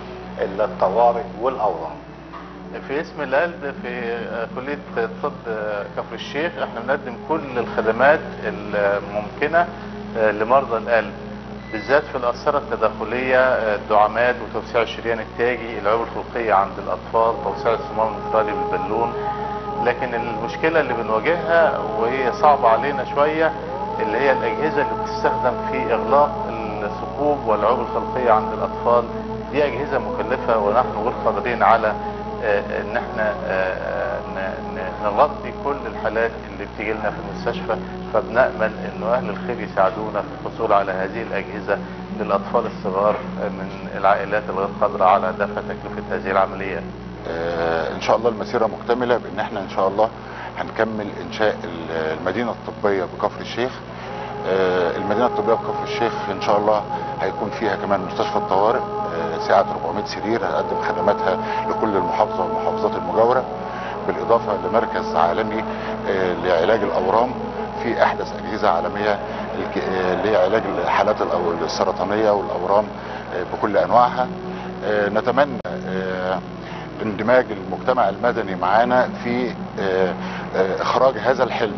بالطوارئ والاورام. في اسم القلب في آه، كلية طب آه، كفر الشيخ احنا بنقدم كل الخدمات الممكنة آه، لمرضى القلب بالذات في الأثرة التداخلية آه، الدعامات وتوسيع الشريان التاجي العيوب الخلقية عند الأطفال توسيع الصمام الانتقالي بالبالون لكن المشكلة اللي بنواجهها وهي صعبة علينا شوية اللي هي الأجهزة اللي بتستخدم في إغلاق الثقوب والعيوب الخلقية عند الأطفال دي أجهزة مكلفة ونحن غير قادرين على آه، ان احنا آه، ن- ن- نغطي كل الحالات اللي بتيجي لنا في المستشفى فبنأمل انه اهل الخير يساعدونا في الحصول على هذه الاجهزة للاطفال الصغار من العائلات الغير قادرة على دفع تكلفة هذه العمليات آه، ان شاء الله المسيره مكتمله بان احنا ان شاء الله هنكمل انشاء ال- المدينه الطبيه بكفر الشيخ آه، المدينه الطبيه بكفر الشيخ ان شاء الله هيكون فيها كمان مستشفى الطوارئ آه، سعه 400 سرير هتقدم خدماتها لكل المحافظه والمحافظات المجاوره بالاضافه لمركز عالمي آه، لعلاج الاورام في احدث اجهزه عالميه الك- آه، لعلاج الحالات الأو- السرطانيه والاورام آه، بكل انواعها آه، نتمنى آه، اندماج المجتمع المدني معانا في آه، آه، اخراج هذا الحلم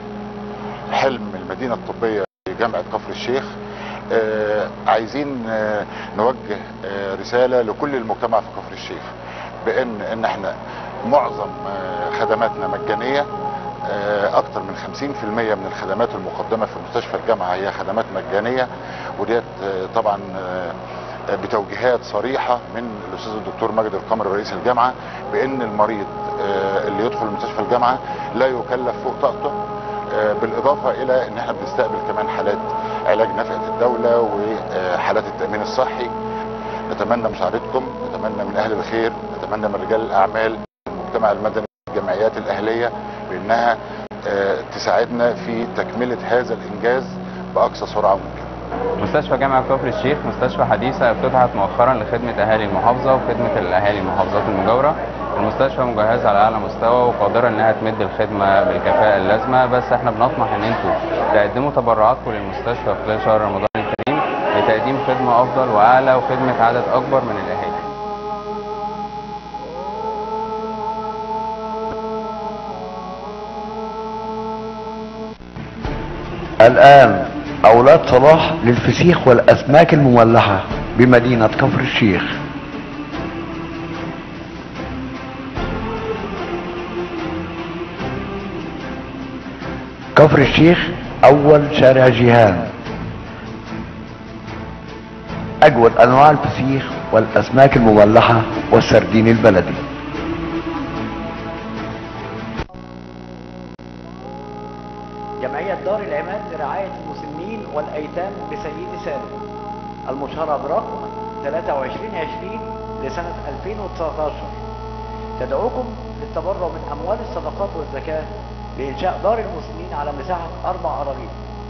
حلم المدينه الطبيه في جامعه كفر الشيخ آه، عايزين آه، نوجه آه، رساله لكل المجتمع في كفر الشيخ بان ان احنا معظم آه، خدماتنا مجانيه آه، اكتر من 50% من الخدمات المقدمه في مستشفى الجامعه هي خدمات مجانيه وديت آه، طبعا آه، بتوجيهات صريحه من الاستاذ الدكتور ماجد القمر رئيس الجامعه بان المريض آه، اللي يدخل مستشفى الجامعه لا يكلف فوق طاقته آه، بالاضافه الى ان احنا بنستقبل كمان حالات علاج نفقه الدوله وحالات التامين الصحي نتمنى مساعدتكم نتمنى من اهل الخير نتمنى من رجال الاعمال المجتمع المدني الجمعيات الاهليه بانها آه، تساعدنا في تكمله هذا الانجاز باقصى سرعه ممكنه مستشفى جامعة كفر الشيخ مستشفى حديثة افتتحت مؤخرا لخدمة أهالي المحافظة وخدمة الأهالي المحافظات المجاورة المستشفى مجهزة على أعلى مستوى وقادرة إنها تمد الخدمة بالكفاءة اللازمة بس إحنا بنطمح إن أنتوا تقدموا تبرعاتكم للمستشفى خلال شهر رمضان الكريم لتقديم خدمة أفضل وأعلى وخدمة عدد أكبر من الأهالي الآن أولاد صلاح للفسيخ والأسماك المملحة بمدينة كفر الشيخ كفر الشيخ أول شارع جيهان أجود أنواع الفسيخ والأسماك المملحة والسردين البلدي جمعية دار العماد لرعاية المسنين والأيتام بسيد سالم المشهرة برقم 2320 لسنة 2019 تدعوكم للتبرع من أموال الصدقات والزكاة لإنشاء دار المسنين على مساحة أربع أراضي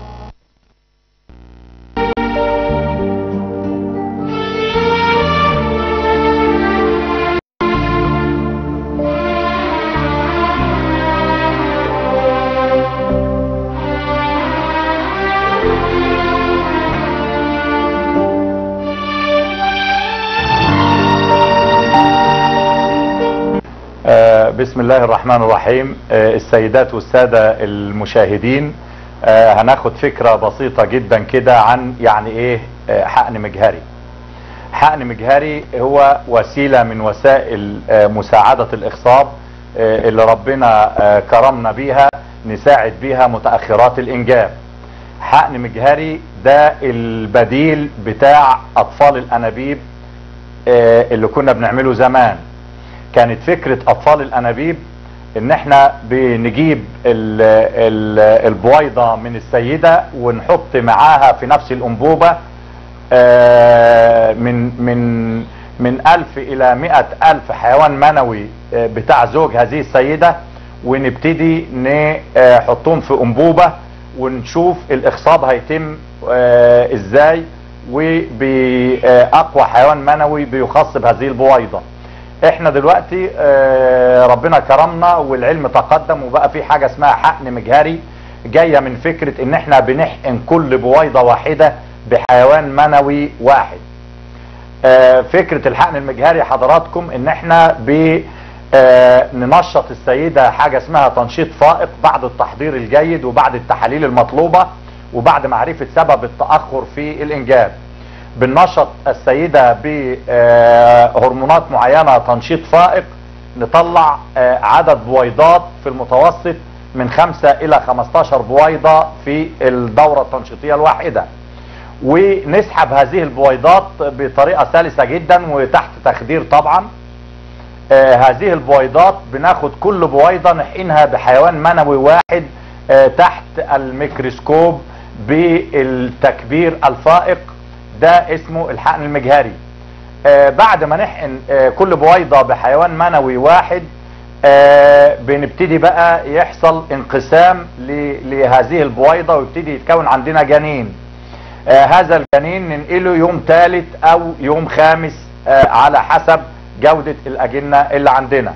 آه، بسم الله الرحمن الرحيم آه، السيدات والسادة المشاهدين آه، هناخد فكرة بسيطة جدا كده عن يعني ايه آه، حقن مجهري حقن مجهري هو وسيلة من وسائل آه، مساعدة الإخصاب آه، اللي ربنا آه، كرمنا بيها نساعد بيها متأخرات الإنجاب حقن مجهري ده البديل بتاع أطفال الأنابيب آه، اللي كنا بنعمله زمان كانت فكرة اطفال الانابيب ان احنا بنجيب ال ال البويضة من السيدة ونحط معاها في نفس الانبوبة آه، من من من الف الى مئة الف حيوان منوي آه، بتاع زوج هذه السيدة ونبتدي نحطهم في انبوبة ونشوف الاخصاب هيتم آه، ازاي وباقوى حيوان منوي بيخصب هذه البويضة احنا دلوقتي آه، ربنا كرمنا والعلم تقدم وبقى في حاجة اسمها حقن مجهري جاية من فكرة ان احنا بنحقن كل بويضة واحدة بحيوان منوي واحد آه، فكرة الحقن المجهري حضراتكم ان احنا ب آه، ننشط السيدة حاجة اسمها تنشيط فائق بعد التحضير الجيد وبعد التحاليل المطلوبة وبعد معرفة سبب التأخر في الإنجاب بننشط السيدة بهرمونات معينة تنشيط فائق نطلع آه، عدد بويضات في المتوسط من 5 إلى 15 بويضة في الدورة التنشيطية الواحدة ونسحب هذه البويضات بطريقة سلسة جدا وتحت تخدير طبعا آه هذه البويضات بناخد كل بويضة نحقنها بحيوان منوي واحد آه تحت الميكروسكوب بالتكبير الفائق ده اسمه الحقن المجهري آه بعد ما نحقن آه كل بويضة بحيوان منوي واحد آه بنبتدي بقى يحصل انقسام ل- لهذه البويضة ويبتدي يتكون عندنا جنين آه هذا الجنين ننقله يوم ثالث او يوم خامس آه على حسب جودة الاجنة اللي عندنا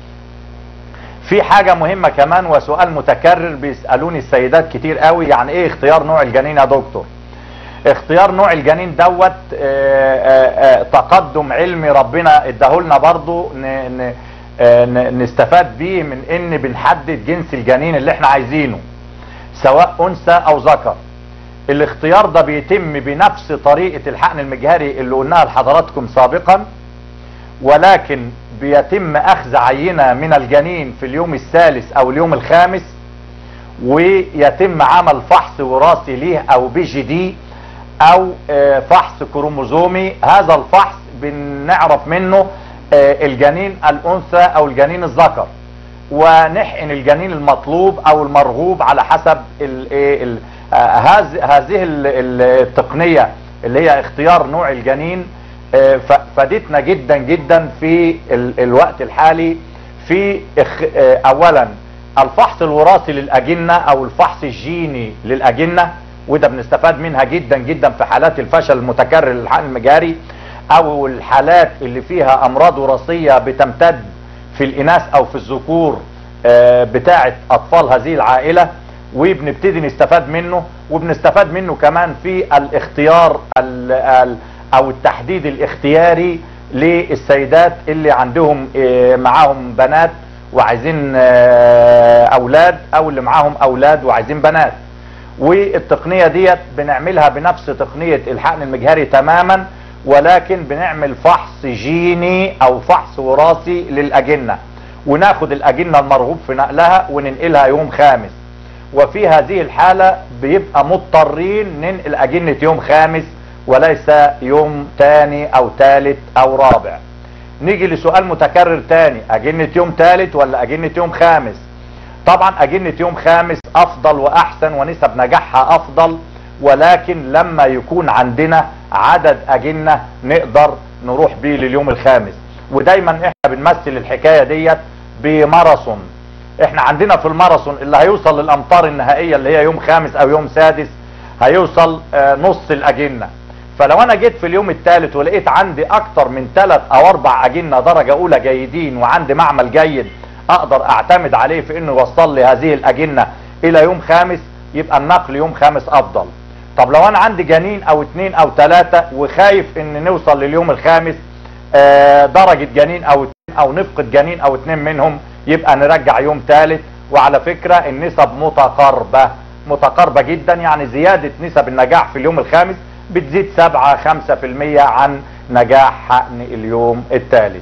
في حاجة مهمة كمان وسؤال متكرر بيسألوني السيدات كتير قوي يعني ايه اختيار نوع الجنين يا دكتور اختيار نوع الجنين دوت آه، آه، آه، تقدم علمي ربنا اداهولنا برضو ن- ن- آه، ن- نستفاد بيه من ان بنحدد جنس الجنين اللي احنا عايزينه سواء انثى او ذكر الاختيار ده بيتم بنفس طريقة الحقن المجهري اللي قلناها لحضراتكم سابقا ولكن بيتم اخذ عينة من الجنين في اليوم الثالث او اليوم الخامس ويتم عمل فحص وراثي ليه او بي جي دي او آه، فحص كروموزومي هذا الفحص بنعرف منه آه، الجنين الانثى او الجنين الذكر ونحقن الجنين المطلوب او المرغوب على حسب ال- إيه ال- آه، هذ- هذه ال- ال- التقنية اللي هي اختيار نوع الجنين آه، ف- فادتنا جدا جدا في ال- الوقت الحالي في إخ- آه، اولا الفحص الوراثي للاجنة او الفحص الجيني للاجنة وده بنستفاد منها جدا جدا في حالات الفشل المتكرر للحقن المجاري او الحالات اللي فيها امراض وراثيه بتمتد في الاناث او في الذكور آه، بتاعه اطفال هذه العائله وبنبتدي نستفاد منه وبنستفاد منه كمان في الاختيار ال ال او التحديد الاختياري للسيدات اللي عندهم آه، معاهم بنات وعايزين آه، اولاد او اللي معاهم اولاد وعايزين بنات والتقنية ديت بنعملها بنفس تقنية الحقن المجهري تماما ولكن بنعمل فحص جيني او فحص وراثي للاجنة وناخد الاجنة المرغوب في نقلها وننقلها يوم خامس وفي هذه الحالة بيبقى مضطرين ننقل اجنة يوم خامس وليس يوم تاني او تالت او رابع نيجي لسؤال متكرر تاني اجنة يوم تالت ولا اجنة يوم خامس طبعا اجنة يوم خامس افضل واحسن ونسب نجاحها افضل ولكن لما يكون عندنا عدد اجنة نقدر نروح بيه لليوم الخامس ودايما احنا بنمثل الحكاية ديت بماراثون احنا عندنا في الماراثون اللي هيوصل للامتار النهائية اللي هي يوم خامس او يوم سادس هيوصل آه، نص الاجنة فلو انا جيت في اليوم الثالث ولقيت عندي اكتر من ثلاث او اربع اجنة درجة اولى جيدين وعندي معمل جيد اقدر اعتمد عليه في انه يوصل لي هذه الاجنة الى يوم خامس يبقى النقل يوم خامس افضل طب لو انا عندي جنين او اتنين او تلاتة وخايف ان نوصل لليوم الخامس آه، درجة جنين او اتنين او نفقد جنين او اتنين منهم يبقى نرجع يوم ثالث وعلى فكرة النسب متقاربة متقاربة جدا يعني زيادة نسب النجاح في اليوم الخامس بتزيد سبعة خمسة في المية عن نجاح حقن اليوم الثالث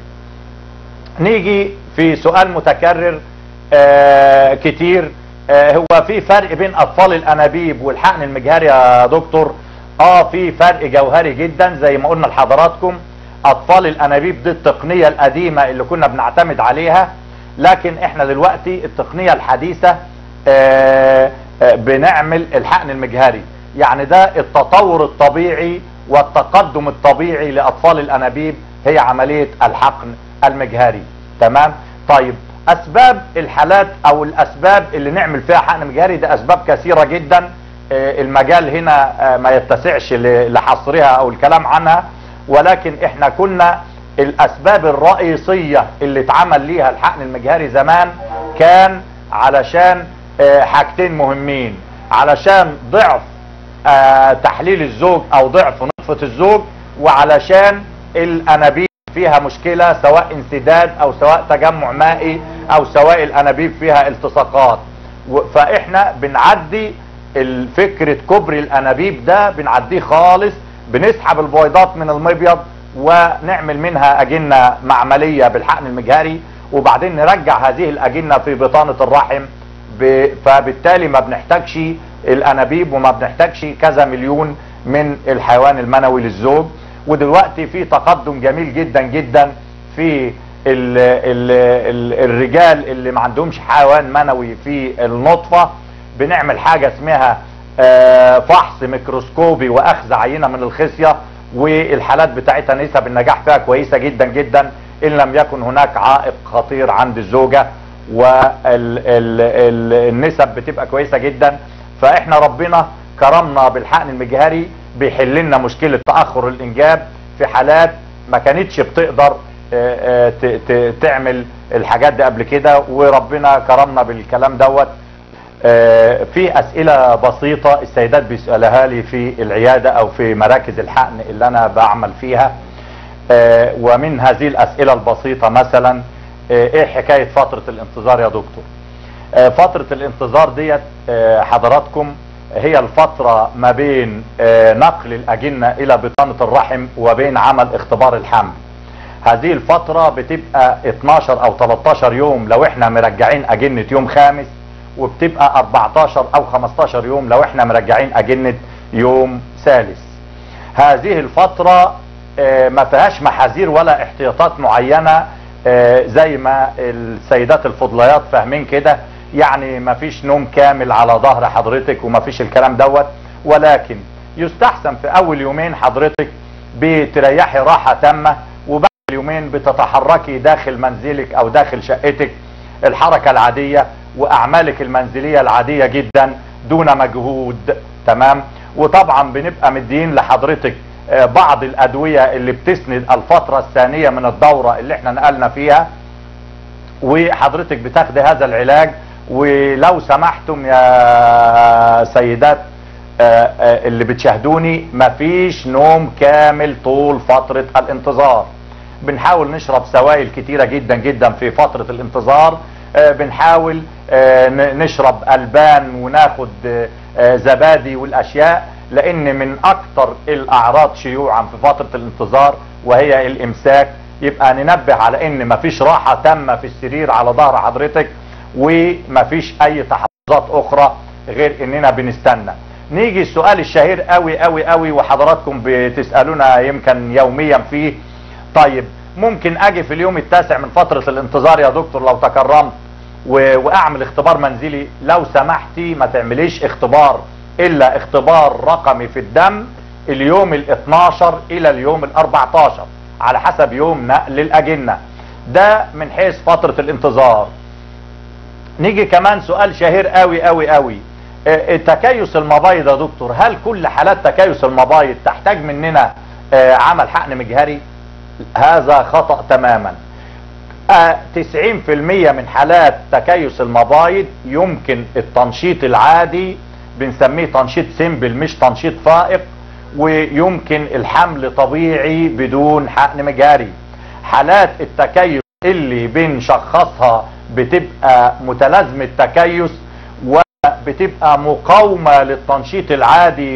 نيجي في سؤال متكرر آه كتير آه هو في فرق بين اطفال الانابيب والحقن المجهري يا دكتور اه في فرق جوهري جدا زي ما قلنا لحضراتكم اطفال الانابيب دي التقنية القديمة اللي كنا بنعتمد عليها لكن احنا دلوقتي التقنية الحديثة آه آه بنعمل الحقن المجهري يعني ده التطور الطبيعي والتقدم الطبيعي لاطفال الانابيب هي عملية الحقن المجهري تمام طيب اسباب الحالات او الاسباب اللي نعمل فيها حقن مجهري ده اسباب كثيرة جدا آه، المجال هنا آه، ما يتسعش ل- لحصرها او الكلام عنها ولكن احنا كنا الاسباب الرئيسية اللي اتعمل ليها الحقن المجهري زمان كان علشان آه، حاجتين مهمين علشان ضعف آه، تحليل الزوج او ضعف نطفة الزوج وعلشان الانابيب فيها مشكلة سواء انسداد او سواء تجمع مائي او سواء الانابيب فيها التصاقات و- فاحنا بنعدي الفكرة كبري الانابيب ده بنعديه خالص بنسحب البويضات من المبيض ونعمل منها اجنة معملية بالحقن المجهري وبعدين نرجع هذه الاجنة في بطانة الرحم ب... فبالتالي ما بنحتاجش الانابيب وما بنحتاجش كذا مليون من الحيوان المنوي للزوج ودلوقتي في تقدم جميل جدا جدا في ال ال ال الرجال اللي ما عندهمش حيوان منوي في النطفة بنعمل حاجة اسمها آه، فحص ميكروسكوبي واخذ عينة من الخصية والحالات بتاعتها نسب النجاح فيها كويسة جدا جدا ان لم يكن هناك عائق خطير عند الزوجة والنسب بتبقى كويسة جدا فاحنا ربنا كرمنا بالحقن المجهري بيحل لنا مشكلة تأخر الانجاب في حالات ما كانتش بتقدر آه، آه، ت- ت- تعمل الحاجات دي قبل كده وربنا كرمنا بالكلام دوت آه، في اسئلة بسيطة السيدات بيسألها لي في العيادة او في مراكز الحقن اللي انا بعمل فيها آه، ومن هذه الاسئلة البسيطة مثلا آه، ايه حكاية فترة الانتظار يا دكتور آه، فترة الانتظار ديت آه، حضراتكم هي الفترة ما بين آه، نقل الأجنة إلى بطانة الرحم وبين عمل اختبار الحمل هذه الفترة بتبقى 12 أو 13 يوم لو احنا مرجعين أجنة يوم خامس وبتبقى 14 أو 15 يوم لو احنا مرجعين أجنة يوم ثالث هذه الفترة آه، ما فيهاش محاذير ولا احتياطات معينة آه، زي ما السيدات الفضليات فاهمين كده يعني ما فيش نوم كامل على ظهر حضرتك وما فيش الكلام دوت ولكن يستحسن في اول يومين حضرتك بتريحي راحة تامة وبعد يومين بتتحركي داخل منزلك او داخل شقتك الحركة العادية واعمالك المنزلية العادية جدا دون مجهود تمام وطبعا بنبقى مدين لحضرتك آه، بعض الادويه اللي بتسند الفتره الثانيه من الدوره اللي احنا نقلنا فيها وحضرتك بتاخدي هذا العلاج ولو سمحتم يا سيدات آه، آه، اللي بتشاهدوني مفيش نوم كامل طول فترة الانتظار بنحاول نشرب سوائل كتيرة جدا جدا في فترة الانتظار آه، بنحاول آه، ن- نشرب ألبان وناخد آه، آه، زبادي والأشياء لأن من أكتر الأعراض شيوعا في فترة الانتظار وهي الإمساك يبقى ننبه على ان مفيش راحة تامة في السرير على ظهر حضرتك ومفيش اي تحفظات اخرى غير اننا بنستنى نيجي السؤال الشهير قوي قوي قوي وحضراتكم بتسألونا يمكن يوميا فيه طيب ممكن اجي في اليوم التاسع من فترة الانتظار يا دكتور لو تكرمت و- واعمل اختبار منزلي لو سمحتي ما تعمليش اختبار الا اختبار رقمي في الدم اليوم ال 12 الى اليوم ال 14 على حسب يوم نقل الاجنه ده من حيث فتره الانتظار نيجي كمان سؤال شهير قوي قوي قوي آه، تكيس المبايض يا دكتور هل كل حالات تكيس المبايض تحتاج مننا آه، عمل حقن مجهري هذا خطأ تماما آه، 90% من حالات تكيس المبايض يمكن التنشيط العادي بنسميه تنشيط سيمبل مش تنشيط فائق ويمكن الحمل طبيعي بدون حقن مجاري حالات التكيس اللي بنشخصها بتبقى متلازمة تكيس وبتبقى مقاومة للتنشيط العادي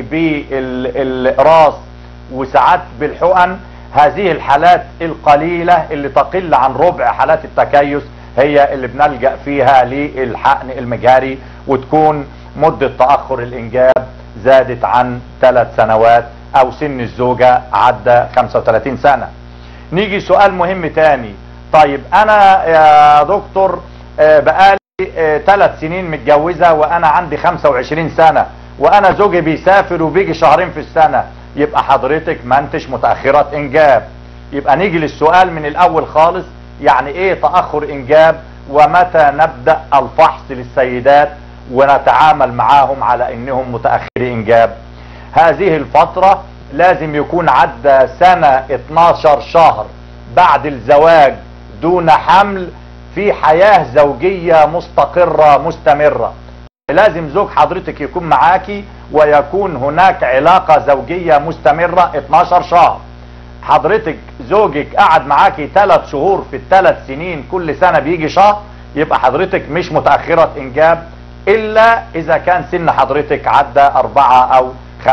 بالراس وساعات بالحقن هذه الحالات القليلة اللي تقل عن ربع حالات التكيس هي اللي بنلجأ فيها للحقن المجاري وتكون مدة تأخر الإنجاب زادت عن ثلاث سنوات أو سن الزوجة عدى 35 سنة نيجي سؤال مهم تاني طيب أنا يا دكتور آه، بقالي ثلاث سنين متجوزة وأنا عندي 25 سنة وأنا زوجي بيسافر وبيجي شهرين في السنة يبقى حضرتك ما انتش متأخرة إنجاب يبقى نيجي للسؤال من الأول خالص يعني إيه تأخر إنجاب ومتى نبدأ الفحص للسيدات ونتعامل معاهم على انهم متأخري انجاب هذه الفترة لازم يكون عدى سنة 12 شهر بعد الزواج دون حمل في حياة زوجية مستقرة مستمرة لازم زوج حضرتك يكون معاكي ويكون هناك علاقة زوجية مستمرة 12 شهر حضرتك زوجك قعد معاكي 3 شهور في الثلاث سنين كل سنة بيجي شهر يبقى حضرتك مش متأخرة انجاب الا اذا كان سن حضرتك عدى 4 او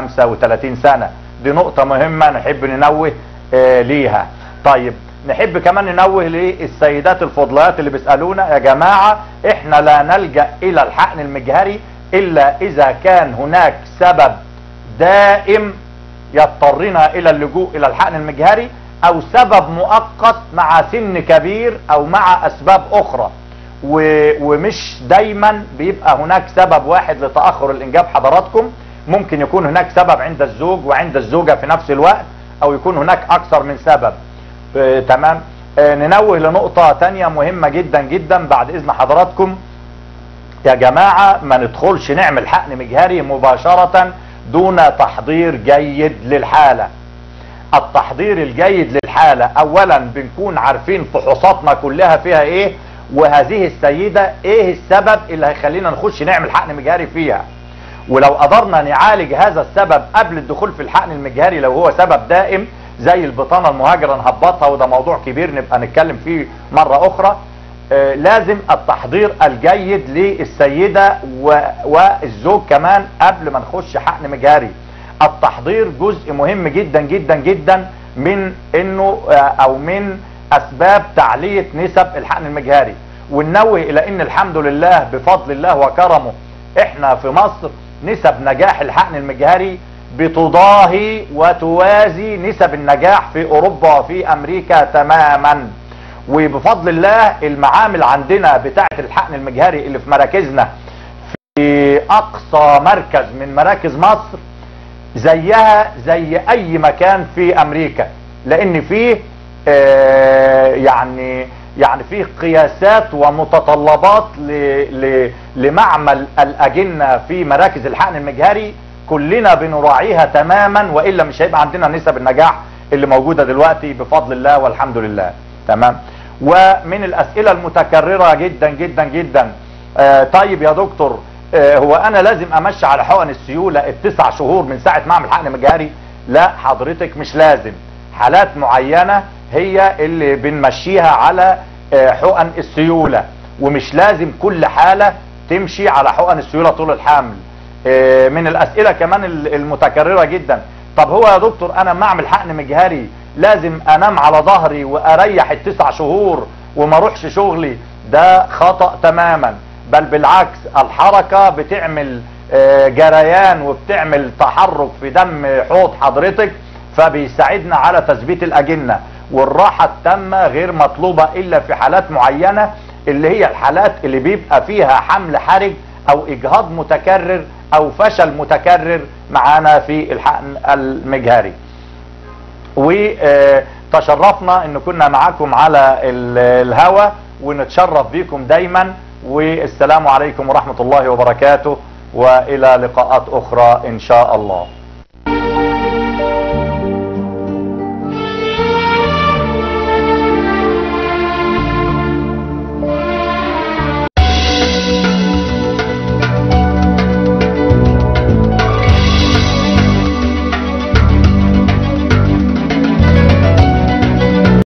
35 سنة دي نقطة مهمة نحب ننوه آه ليها طيب نحب كمان ننوه للسيدات الفضليات اللي بيسألونا يا جماعة احنا لا نلجأ الى الحقن المجهري الا اذا كان هناك سبب دائم يضطرنا الى اللجوء الى الحقن المجهري او سبب مؤقت مع سن كبير او مع اسباب اخرى و... ومش دايما بيبقى هناك سبب واحد لتأخر الانجاب حضراتكم ممكن يكون هناك سبب عند الزوج وعند الزوجة في نفس الوقت او يكون هناك اكثر من سبب آه تمام آه ننوه لنقطة تانية مهمة جدا جدا بعد اذن حضراتكم يا جماعة ما ندخلش نعمل حقن مجهري مباشرة دون تحضير جيد للحالة التحضير الجيد للحالة اولا بنكون عارفين فحوصاتنا كلها فيها ايه وهذه السيدة ايه السبب اللي هيخلينا نخش نعمل حقن مجهري فيها ولو قدرنا نعالج هذا السبب قبل الدخول في الحقن المجهري لو هو سبب دائم زي البطانة المهاجرة نهبطها وده موضوع كبير نبقى نتكلم فيه مرة اخرى آه لازم التحضير الجيد للسيدة والزوج كمان قبل ما نخش حقن مجهري التحضير جزء مهم جدا جدا جدا من انه آه او من اسباب تعلية نسب الحقن المجهري وننوه الى ان الحمد لله بفضل الله وكرمه احنا في مصر نسب نجاح الحقن المجهري بتضاهي وتوازي نسب النجاح في اوروبا وفي امريكا تماما وبفضل الله المعامل عندنا بتاعة الحقن المجهري اللي في مراكزنا في اقصى مركز من مراكز مصر زيها زي اي مكان في امريكا لان فيه آه يعني يعني فيه قياسات ومتطلبات ل ل لمعمل الاجنه في مراكز الحقن المجهري كلنا بنراعيها تماما والا مش هيبقى عندنا نسب النجاح اللي موجوده دلوقتي بفضل الله والحمد لله تمام ومن الاسئله المتكرره جدا جدا جدا آه طيب يا دكتور آه هو انا لازم امشي على حقن السيوله التسع شهور من ساعه ما اعمل حقن مجهري لا حضرتك مش لازم حالات معينه هي اللي بنمشيها على آه حقن السيوله ومش لازم كل حاله تمشي على حقن السيوله طول الحمل آه من الاسئله كمان المتكرره جدا طب هو يا دكتور انا ما اعمل حقن مجهري لازم انام على ظهري واريح التسع شهور وما اروحش شغلي ده خطأ تماما بل بالعكس الحركة بتعمل جريان وبتعمل تحرك في دم حوض حضرتك فبيساعدنا على تثبيت الأجنة والراحة التامة غير مطلوبة إلا في حالات معينة اللي هي الحالات اللي بيبقى فيها حمل حرج أو إجهاض متكرر أو فشل متكرر معانا في الحقن المجهري وتشرفنا ان كنا معاكم على الهوا ونتشرف بيكم دايما والسلام عليكم ورحمة الله وبركاته والى لقاءات اخرى ان شاء الله